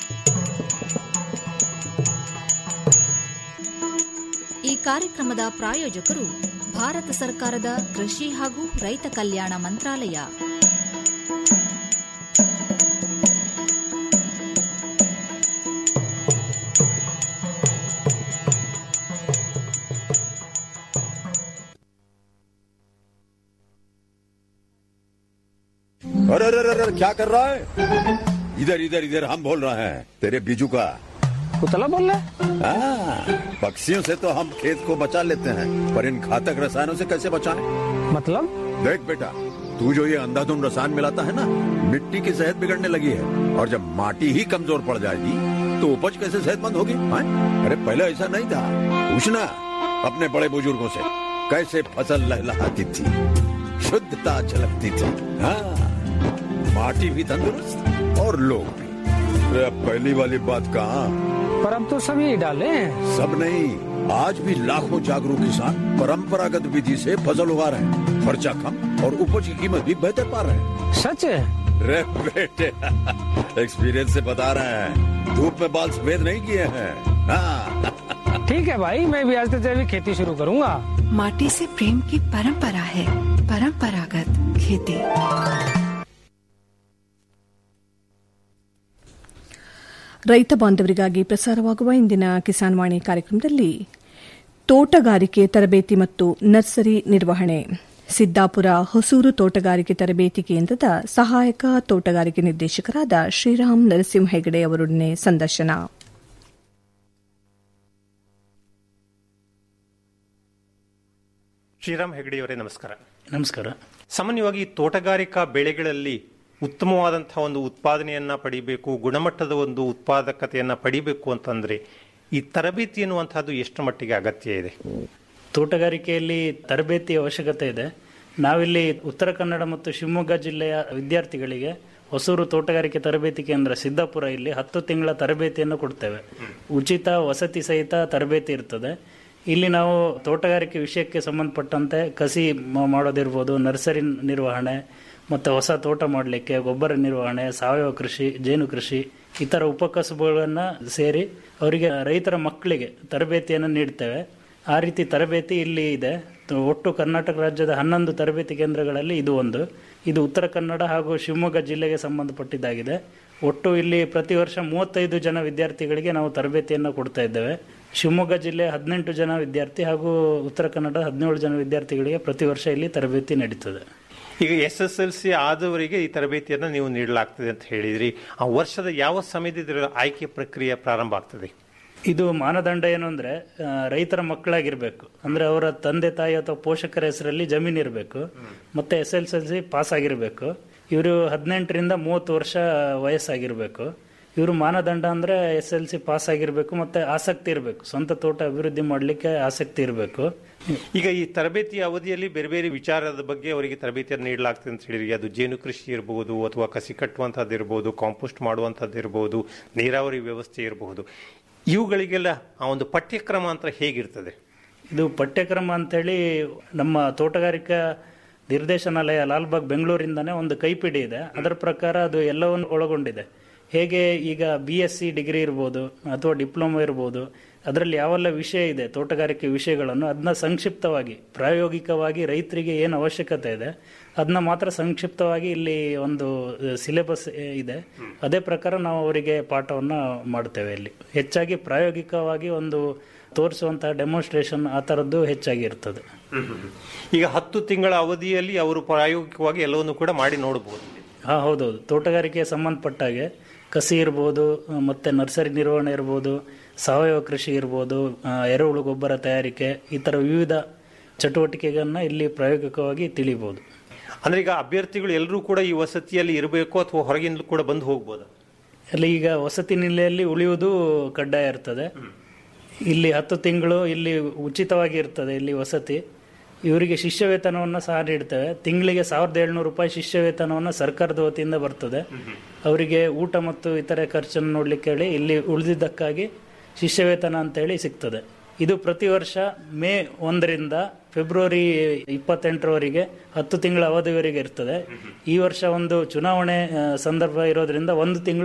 ಈ ಕಾರ್ಯಕ್ರಮದ ಪ್ರಾಯೋಜಕರು ಭಾರತ ಸರ್ಕಾರದ ಕೃಷಿ ಹಾಗೂ ರೈತ ಕಲ್ಯಾಣ ಮಂತ್ರಾಲಯ अरे अरे अरे अरे, क्या कर रहा है इधर इधर इधर हम बोल रहे हैं तेरे बीजू का उतला बोल रहा है हाँ, पक्षियों से तो हम खेत को बचा लेते हैं पर इन घातक रसायनों से कैसे बचाएं? मतलब देख बेटा तू जो ये अंधाधुंध रसायन मिलाता है ना मिट्टी की सेहत बिगड़ने लगी है और जब माटी ही कमजोर पड़ जाएगी तो उपज कैसे सेहतमंद होगी हाँ? अरे पहले ऐसा नहीं था पूछना अपने बड़े बुजुर्गों से कैसे फसल लहलहाती थी शुद्धता झलकती थी हाँ माटी भी तंदुरुस्त और लोग भी अरे अब पहली वाली बात कहाँ पर अब तो सब यही डाले हैं सब नहीं आज भी लाखों जागरूक किसान परंपरागत विधि से फसल उगा रहे हैं खर्चा कम और उपज की कीमत भी बेहतर पा रहे हैं सच है रे बेटे एक्सपीरियंस से बता रहे हैं धूप में बाल सफेद नहीं किए हैं हाँ ठीक है भाई मैं भी आज से जैविक खेती शुरू करूंगा माटी से प्रेम की परंपरा है परंपरागत खेती ರೈತ ಬಾಂಧವರಿಗಾಗಿ ಪ್ರಸಾರವಾಗುವ ಇಂದಿನ ಕಿಸಾನ್ ವಾಣಿ ಕಾರ್ಯಕ್ರಮದಲ್ಲಿ ತೋಟಗಾರಿಕೆ ತರಬೇತಿ ಮತ್ತು ನರ್ಸರಿ ನಿರ್ವಹಣೆ ಸಿದ್ದಾಪುರ ಹೊಸೂರು ತೋಟಗಾರಿಕೆ ತರಬೇತಿ ಕೇಂದ್ರದ ಸಹಾಯಕ ತೋಟಗಾರಿಕೆ ನಿರ್ದೇಶಕರಾದ ಶ್ರೀರಾಮ್ ನರಸಿಂಹ ಹೆಗಡೆ ಅವರೊಡನೆ ಸಂದರ್ಶನ ಶ್ರೀರಾಮ್ ಹೆಗಡೆಯವರೇ ನಮಸ್ಕಾರ ನಮಸ್ಕಾರ ಸಾಮಾನ್ಯವಾಗಿ ತೋಟಗಾರಿಕಾ ಬೆಳೆಗಳಲ್ಲಿ ಉತ್ತಮವಾದಂತಹ ಒಂದು ಉತ್ಪಾದನೆಯನ್ನ ಪಡಿಬೇಕು ಗುಣಮಟ್ಟದ ಒಂದು ಉತ್ಪಾದಕತೆಯನ್ನ ಪಡಿಬೇಕು ಅಂತಂದ್ರೆ ಈ ತರಬೇತಿ ಎನ್ನುವಂತಹದ್ದು ಎಷ್ಟು ಮಟ್ಟಿಗೆ ಅಗತ್ಯ ಇದೆ ತೋಟಗಾರಿಕೆಯಲ್ಲಿ ತರಬೇತಿ ಅವಶ್ಯಕತೆ ಇದೆ ನಾವಿಲ್ಲಿ ಉತ್ತರ ಕನ್ನಡ ಮತ್ತು ಶಿವಮೊಗ್ಗ ಜಿಲ್ಲೆಯ ವಿದ್ಯಾರ್ಥಿಗಳಿಗೆ ಹೊಸೂರು ತೋಟಗಾರಿಕೆ ತರಬೇತಿ ಕೇಂದ್ರ ಸಿದ್ದಾಪುರ ಇಲ್ಲಿ ಹತ್ತು ತಿಂಗಳ ತರಬೇತಿಯನ್ನು ಕೊಡ್ತೇವೆ ಉಚಿತ ವಸತಿ ಸಹಿತ ತರಬೇತಿ ಇರ್ತದೆ ಇಲ್ಲಿ ನಾವು ತೋಟಗಾರಿಕೆ ವಿಷಯಕ್ಕೆ ಸಂಬಂಧಪಟ್ಟಂತೆ ಕಸಿ ಮ- ಮಾಡೋದಿರ್ಬೋದು ನರ್ಸರಿ ನಿರ್ವಹಣೆ ಮತ್ತು ಹೊಸ ತೋಟ ಮಾಡಲಿಕ್ಕೆ ಗೊಬ್ಬರ ನಿರ್ವಹಣೆ ಸಾವಯವ ಕೃಷಿ ಜೇನು ಕೃಷಿ ಇತರ ಉಪಕಸಬುಗಳನ್ನು ಸೇರಿ ಅವರಿಗೆ ರೈತರ ಮಕ್ಕಳಿಗೆ ತರಬೇತಿಯನ್ನು ನೀಡ್ತೇವೆ ಆ ರೀತಿ ತರಬೇತಿ ಇಲ್ಲಿ ಇದೆ ತ- ಒಟ್ಟು ಕರ್ನಾಟಕ ರಾಜ್ಯದ ಹನ್ನೊಂದು ತರಬೇತಿ ಕೇಂದ್ರಗಳಲ್ಲಿ ಇದು ಒಂದು ಇದು ಉತ್ತರ ಕನ್ನಡ ಹಾಗೂ ಶಿವಮೊಗ್ಗ ಜಿಲ್ಲೆಗೆ ಸಂಬಂಧಪಟ್ಟಿದ್ದಾಗಿದೆ ಒಟ್ಟು ಇಲ್ಲಿ ಪ್ರತಿ ವರ್ಷ ಮೂವತ್ತೈದು ಜನ ವಿದ್ಯಾರ್ಥಿಗಳಿಗೆ ನಾವು ತರಬೇತಿಯನ್ನು ಕೊಡ್ತಾ ಇದ್ದೇವೆ ಶಿವಮೊಗ್ಗ ಜಿಲ್ಲೆ ಹದಿನೆಂಟು ಜನ ವಿದ್ಯಾರ್ಥಿ ಹಾಗೂ ಉತ್ತರ ಕನ್ನಡ ಹದಿನೇಳು ಜನ ವಿದ್ಯಾರ್ಥಿಗಳಿಗೆ ಪ್ರತಿ ವರ್ಷ ಇಲ್ಲಿ ತರಬೇತಿ ನಡೀತದೆ ಈಗ ಎಸ್ ಎಸ್ ಎಲ್ ಸಿ ಆದವರಿಗೆ ಈ ತರಬೇತಿಯನ್ನ ನೀವು ನೀಡಲಾಗ್ತದೆ ಅಂತ ಹೇಳಿದ್ರಿ ಆ ವರ್ಷದ ಯಾವ ಸಮಯದ ಇದರ ಆಯ್ಕೆ ಪ್ರಕ್ರಿಯೆ ಪ್ರಾರಂಭ ಆಗ್ತದೆ ಇದು ಮಾನದಂಡ ಏನು ಅಂದ್ರೆ ಆ, ರೈತರ ಮಕ್ಕಳಾಗಿರ್ಬೇಕು ಅಂದ್ರೆ ಅವರ ತಂದೆ ತಾಯಿ ಅಥವಾ ಪೋಷಕರ ಹೆಸರಲ್ಲಿ ಜಮೀನು ಇರಬೇಕು ಮತ್ತೆ S L L C pass ಆಗಿರಬೇಕು ಇವರು ಹದಿನೆಂಟರಿಂದ ಮೂವತ್ತು ವರ್ಷ ವಯಸ್ಸಾಗಿರ್ಬೇಕು ಇವರು ಮಾನದಂಡ ಅಂದ್ರೆ ಎಸ್ ಎಲ್ ಸಿ ಪಾಸ್ ಆಗಿರ್ಬೇಕು ಮತ್ತೆ ಆಸಕ್ತಿ ಇರಬೇಕು ಸ್ವಂತ ತೋಟ ಅಭಿವೃದ್ಧಿ ಮಾಡಲಿಕ್ಕೆ ಆಸಕ್ತಿ ಇರಬೇಕು ಈಗ ಈ ತರಬೇತಿಯ ಅವಧಿಯಲ್ಲಿ ಬೇರೆ ಬೇರೆ ವಿಚಾರದ ಬಗ್ಗೆ ಅವರಿಗೆ ತರಬೇತಿಯನ್ನು ನೀಡಲಾಗ್ತದೆ ಅಂತ ಹೇಳಿದ್ರಿ ಅದು ಜೇನು ಕೃಷಿ ಇರಬಹುದು ಅಥವಾ ಕಸಿ ಕಟ್ಟುವಂಥದ್ದು ಇರಬಹುದು ಕಾಂಪೋಸ್ಟ್ ಮಾಡುವಂಥದ್ದು ಇರಬಹುದು ನೀರಾವರಿ ವ್ಯವಸ್ಥೆ ಇರಬಹುದು ಇವುಗಳಿಗೆಲ್ಲ ಆ ಒಂದು ಪಠ್ಯಕ್ರಮ ಅಂತ ಹೇಗಿರ್ತದೆ ಇದು ಪಠ್ಯಕ್ರಮ ಅಂತೇಳಿ ನಮ್ಮ ತೋಟಗಾರಿಕಾ ನಿರ್ದೇಶನಾಲಯ ಲಾಲ್ಬಾಗ್ ಬೆಂಗಳೂರಿಂದನೇ ಒಂದು ಕೈಪಿಡಿ ಇದೆ ಅದರ ಪ್ರಕಾರ ಅದು ಎಲ್ಲವನ್ನು ಒಳಗೊಂಡಿದೆ ಹೇಗೆ ಈಗ ಬಿ ಎಸ್ ಸಿ ಡಿಗ್ರಿ ಇರ್ಬೋದು ಅಥವಾ ಡಿಪ್ಲೊಮಾ ಇರ್ಬೋದು ಅದರಲ್ಲಿ ಯಾವೆಲ್ಲ ವಿಷಯ ಇದೆ ತೋಟಗಾರಿಕೆ ವಿಷಯಗಳನ್ನು ಅದನ್ನ ಸಂಕ್ಷಿಪ್ತವಾಗಿ ಪ್ರಾಯೋಗಿಕವಾಗಿ ರೈತರಿಗೆ ಏನು ಅವಶ್ಯಕತೆ ಇದೆ ಅದನ್ನ ಮಾತ್ರ ಸಂಕ್ಷಿಪ್ತವಾಗಿ ಇಲ್ಲಿ ಒಂದು ಸಿಲೆಬಸ್ ಇದೆ ಅದೇ ಪ್ರಕಾರ ನಾವು ಅವರಿಗೆ ಪಾಠವನ್ನು ಮಾಡ್ತೇವೆ ಇಲ್ಲಿ ಹೆಚ್ಚಾಗಿ ಪ್ರಾಯೋಗಿಕವಾಗಿ ಒಂದು ತೋರಿಸುವಂತಹ ಡೆಮಾನ್ಸ್ಟ್ರೇಷನ್ ಆ ಥರದ್ದು ಹೆಚ್ಚಾಗಿ ಇರ್ತದೆ ಈಗ ಹತ್ತು ತಿಂಗಳ ಅವಧಿಯಲ್ಲಿ ಅವರು ಪ್ರಾಯೋಗಿಕವಾಗಿ ಎಲ್ಲವನ್ನು ಕೂಡ ಮಾಡಿ ನೋಡಬಹುದು ಹಾ ಹೌದೌದು ತೋಟಗಾರಿಕೆಗೆ ಸಂಬಂಧಪಟ್ಟ ಹಾಗೆ ಕಸಿ ಇರ್ಬೋದು ಆ, ಮತ್ತೆ ನರ್ಸರಿ ನಿರ್ವಹಣೆ ಇರ್ಬೋದು ಸಾವಯವ ಕೃಷಿ ಇರ್ಬೋದು ಆ, ಎರೆಹುಳು ಗೊಬ್ಬರ ತಯಾರಿಕೆ ಈ ಥರ ವಿವಿಧ ಚಟುವಟಿಕೆಗಳನ್ನ ಇಲ್ಲಿ ಪ್ರಾಯೋಗಿಕವಾಗಿ ತಿಳಿಬಹುದು ಅಂದ್ರೆ ಈಗ ಅಭ್ಯರ್ಥಿಗಳು ಎಲ್ಲರೂ ಕೂಡ ಈ ವಸತಿಯಲ್ಲಿ ಇರಬೇಕು ಅಥವಾ ಹೊರಗಿಂದಲೂ ಕೂಡ ಬಂದು ಹೋಗ್ಬೋದು ಅಲ್ಲಿ ಈಗ ವಸತಿ ನಿಲೆಯಲ್ಲಿ ಉಳಿಯುವುದು ಕಡ್ಡಾಯ ಇರ್ತದೆ ಇಲ್ಲಿ ಹತ್ತು ತಿಂಗಳು ಇಲ್ಲಿ ಉಚಿತವಾಗಿ ಇರ್ತದೆ ಇಲ್ಲಿ ವಸತಿ ಇವರಿಗೆ ಶಿಷ್ಯ ವೇತನವನ್ನು ಸಹ ನೀಡ್ತೇವೆ ತಿಂಗಳಿಗೆ ಸಾವಿರದ ಏಳ್ನೂರು ರೂಪಾಯಿ ಶಿಷ್ಯ ವೇತನವನ್ನು ಸರ್ಕಾರದ ವತಿಯಿಂದ ಬರ್ತದೆ ಅವರಿಗೆ ಊಟ ಮತ್ತು ಇತರೆ ಖರ್ಚನ್ನು ನೋಡ್ಲಿಕ್ಕೆ ಹೇಳಿ ಇಲ್ಲಿ ಉಳಿದಿದ್ದಕ್ಕಾಗಿ ಶಿಷ್ಯ ವೇತನ ಅಂತೇಳಿ ಸಿಗ್ತದೆ ಇದು ಪ್ರತಿ ವರ್ಷ ಮೇ ಒಂದರಿಂದ ಫೆಬ್ರವರಿ ಇಪ್ಪತ್ತೆಂಟರವರೆಗೆ ಹತ್ತು ತಿಂಗಳ ಅವಧಿವರೆಗೆ ಇರ್ತದೆ ಈ ವರ್ಷ ಒಂದು ಚುನಾವಣೆ ಆ, ಸಂದರ್ಭ ಇರೋದ್ರಿಂದ ಒಂದು ತಿಂಗಳು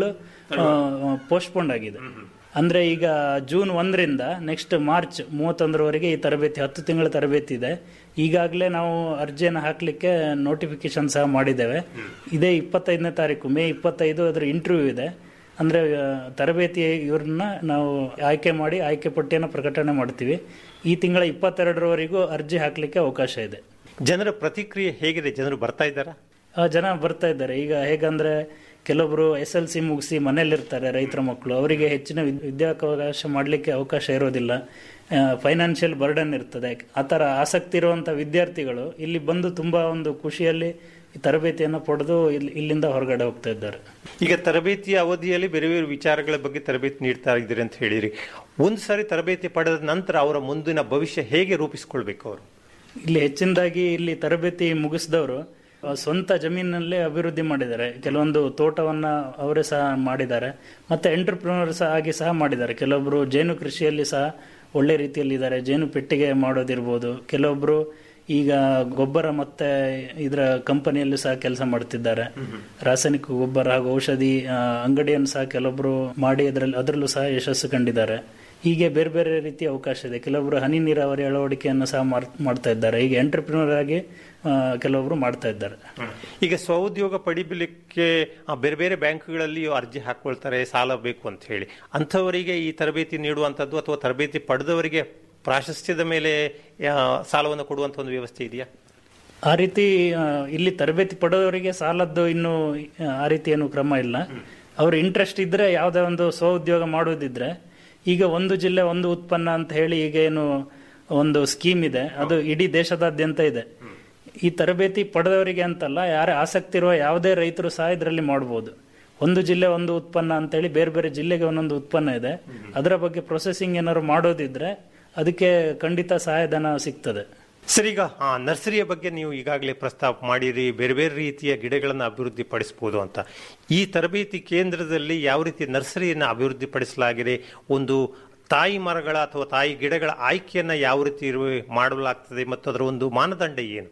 ಪೋಸ್ಟ್ಪೋಂಡ್ ಆಗಿದೆ ಅಂದ್ರೆ ಈಗ ಜೂನ್ ಒಂದರಿಂದ ನೆಕ್ಸ್ಟ್ ಮಾರ್ಚ್ ಮೂವತ್ತೊಂದರವರೆಗೆ ಈ ತರಬೇತಿ ಹತ್ತು ತಿಂಗಳ ತರಬೇತಿ ಇದೆ ಈಗಾಗಲೇ ನಾವು ಅರ್ಜಿಯನ್ನು ಹಾಕಲಿಕ್ಕೆ ನೋಟಿಫಿಕೇಶನ್ ಸಹ ಮಾಡಿದ್ದೇವೆ ಇದೇ ಇಪ್ಪತ್ತೈದನೇ ತಾರೀಕು ಮೇ ಇಪ್ಪತ್ತೈದು ಅದರ ಇಂಟರ್ವ್ಯೂ ಇದೆ ಅಂದ್ರೆ ಆ, ತರಬೇತಿ ಇವ್ರನ್ನ ನಾವು ಆಯ್ಕೆ ಮಾಡಿ ಆಯ್ಕೆ ಪಟ್ಟಿಯನ್ನು ಪ್ರಕಟಣೆ ಮಾಡ್ತೀವಿ ಈ ತಿಂಗಳ ಇಪ್ಪತ್ತೆರಡರವರೆಗೂ ಅರ್ಜಿ ಹಾಕಲಿಕ್ಕೆ ಅವಕಾಶ ಇದೆ ಜನರ ಪ್ರತಿಕ್ರಿಯೆ ಹೇಗಿದೆ ಜನರು ಬರ್ತಾ ಇದ್ದಾರಾ ಆ, ಜನ ಬರ್ತಾ ಇದ್ದಾರೆ ಈಗ ಹೇಗಂದ್ರೆ ಕೆಲವೊಬ್ರು ಎಸ್ ಎಲ್ ಸಿ ಮುಗಿಸಿ ಮನೇಲಿರ್ತಾರೆ ರೈತರ ಮಕ್ಕಳು ಅವರಿಗೆ ಹೆಚ್ಚಿನ ವಿದ್- ವಿದ್ಯಾವಕಾಶ ಮಾಡಲಿಕ್ಕೆ ಅವಕಾಶ ಇರೋದಿಲ್ಲ ಫೈನಾನ್ಷಿಯಲ್ ಬರ್ಡನ್ ಇರ್ತದೆ ಆ ಥರ ಆಸಕ್ತಿ ಇರುವಂಥ ವಿದ್ಯಾರ್ಥಿಗಳು ಇಲ್ಲಿ ಬಂದು ತುಂಬಾ ಒಂದು ಖುಷಿಯಲ್ಲಿ ಈ ತರಬೇತಿಯನ್ನು ಪಡೆದು ಇಲ್ಲಿ ಇಲ್ಲಿಂದ ಹೊರಗಡೆ ಹೋಗ್ತಾ ಇದ್ದಾರೆ ಈಗ ತರಬೇತಿಯ ಅವಧಿಯಲ್ಲಿ ಬೇರೆ ಬೇರೆ ವಿಚಾರಗಳ ಬಗ್ಗೆ ತರಬೇತಿ ನೀಡ್ತಾ ಇದ್ದೀರಿ ಅಂತ ಹೇಳಿರಿ ಒಂದು ಸಾರಿ ತರಬೇತಿ ಪಡೆದ ನಂತರ ಅವರ ಮುಂದಿನ ಭವಿಷ್ಯ ಹೇಗೆ ರೂಪಿಸಿಕೊಳ್ಬೇಕು ಅವರು ಇಲ್ಲಿ ಹೆಚ್ಚಿನದಾಗಿ ಇಲ್ಲಿ ತರಬೇತಿ ಮುಗಿಸಿದವರು ಆ, ಸ್ವಂತ ಜಮೀನಿನಲ್ಲೇ ಅಭಿವೃದ್ಧಿ ಮಾಡಿದ್ದಾರೆ ಕೆಲವೊಂದು ತೋಟವನ್ನ ಅವರೇ ಸಹ ಮಾಡಿದ್ದಾರೆ ಮತ್ತೆ ಎಂಟರ್ಪ್ರಿನರ್ ಸಹ ಆಗಿ ಸಹ ಮಾಡಿದ್ದಾರೆ ಕೆಲವೊಬ್ರು ಜೇನು ಕೃಷಿಯಲ್ಲಿ ಸಹ ಒಳ್ಳೆ ರೀತಿಯಲ್ಲಿ ಇದ್ದಾರೆ ಜೇನು ಪೆಟ್ಟಿಗೆ ಮಾಡೋದಿರ್ಬೋದು ಕೆಲವೊಬ್ರು ಈಗ ಗೊಬ್ಬರ ಮತ್ತೆ ಇದರ ಕಂಪನಿಯಲ್ಲಿ ಸಹ ಕೆಲಸ ಮಾಡ್ತಿದ್ದಾರೆ ರಾಸಾಯನಿಕ ಗೊಬ್ಬರ ಹಾಗೂ ಔಷಧಿ ಆ, ಅಂಗಡಿಯನ್ನು ಸಹ ಕೆಲವೊಬ್ರು ಮಾಡಿ ಅದರಲ್ಲಿ ಅದರಲ್ಲೂ ಸಹ ಯಶಸ್ಸು ಕಂಡಿದ್ದಾರೆ ಹೀಗೆ ಬೇರೆ ಬೇರೆ ರೀತಿಯ ಅವಕಾಶ ಇದೆ ಕೆಲವೊಬ್ರು ಹನಿ ನೀರಾವರಿ ಅಳವಡಿಕೆಯನ್ನು ಸಹ ಮಾಡ್- ಮಾಡ್ತಾ ಇದ್ದಾರೆ ಈಗ ಎಂಟರ್ಪ್ರಿನರ್ ಆಗಿ ಆ, ಕೆಲವೊಬ್ರು ಮಾಡ್ತಾ ಇದ್ದಾರೆ ಈಗ ಸ್ವಉದ್ಯೋಗ ಪಡಿಲಿಕ್ಕೆ ಆ, ಬೇರೆ ಬೇರೆ ಬ್ಯಾಂಕ್ಗಳಲ್ಲಿ ಅರ್ಜಿ ಹಾಕೊಳ್ತಾರೆ ಸಾಲ ಬೇಕು ಅಂತ ಹೇಳಿ ಅಂಥವರಿಗೆ ಈ ತರಬೇತಿ ನೀಡುವಂಥದ್ದು ಅಥವಾ ತರಬೇತಿ ಪಡೆದವರಿಗೆ ಪ್ರಾಶಸ್ತ್ಯದ ಮೇಲೆ ಆ, ಸಾಲವನ್ನು ಕೊಡುವಂಥ ಒಂದು ವ್ಯವಸ್ಥೆ ಇದೆಯಾ ಆ ರೀತಿ ಆ, ಇಲ್ಲಿ ತರಬೇತಿ ಪಡೆದವರಿಗೆ ಸಾಲದ್ದು ಇನ್ನು ಆ, ಆ ರೀತಿ ಏನು ಕ್ರಮ ಇಲ್ಲ ಅವ್ರ ಇಂಟ್ರೆಸ್ಟ್ ಇದ್ರೆ ಯಾವುದೇ ಒಂದು ಸ್ವಉದ್ಯೋಗ ಮಾಡುವುದಿದ್ರೆ ಈಗ ಒಂದು ಜಿಲ್ಲೆ ಒಂದು ಉತ್ಪನ್ನ ಅಂತ ಹೇಳಿ ಈಗ ಏನು ಒಂದು ಸ್ಕೀಮ್ ಇದೆ ಅದು ಇಡೀ ದೇಶದಾದ್ಯಂತ ಇದೆ ಈ ತರಬೇತಿ ಪಡೆದವರಿಗೆ ಅಂತಲ್ಲ ಯಾರೇ ಆಸಕ್ತಿ ಇರುವ ಯಾವುದೇ ರೈತರು ಸಹ ಇದರಲ್ಲಿ ಮಾಡಬಹುದು ಒಂದು ಜಿಲ್ಲೆ ಒಂದು ಉತ್ಪನ್ನ ಅಂತೇಳಿ ಬೇರೆ ಬೇರೆ ಜಿಲ್ಲೆಗೆ ಒಂದೊಂದು ಉತ್ಪನ್ನ ಇದೆ ಅದರ ಬಗ್ಗೆ ಪ್ರೊಸೆಸಿಂಗ್ ಏನಾದ್ರು ಮಾಡೋದಿದ್ರೆ ಅದಕ್ಕೆ ಖಂಡಿತ ಸಹಾಯಧನ ಸಿಗ್ತದೆ ಸರ್ ಈಗ ಆ, ನರ್ಸರಿಯ ಬಗ್ಗೆ ನೀವು ಈಗಾಗಲೇ ಪ್ರಸ್ತಾಪ ಮಾಡಿರಿ ಬೇರೆ ಬೇರೆ ರೀತಿಯ ಗಿಡಗಳನ್ನು ಅಭಿವೃದ್ಧಿ ಪಡಿಸಬಹುದು ಅಂತ ಈ ತರಬೇತಿ ಕೇಂದ್ರದಲ್ಲಿ ಯಾವ ರೀತಿ ನರ್ಸರಿಯನ್ನು ಅಭಿವೃದ್ಧಿ ಪಡಿಸಲಾಗಿದೆ ಒಂದು ತಾಯಿ ಮರಗಳ ಅಥವಾ ತಾಯಿ ಗಿಡಗಳ ಆಯ್ಕೆಯನ್ನ ಯಾವ ರೀತಿ ಇರುವ- ಮಾಡಲಾಗ್ತದೆ ಮತ್ತು ಅದರ ಒಂದು ಮಾನದಂಡ ಏನು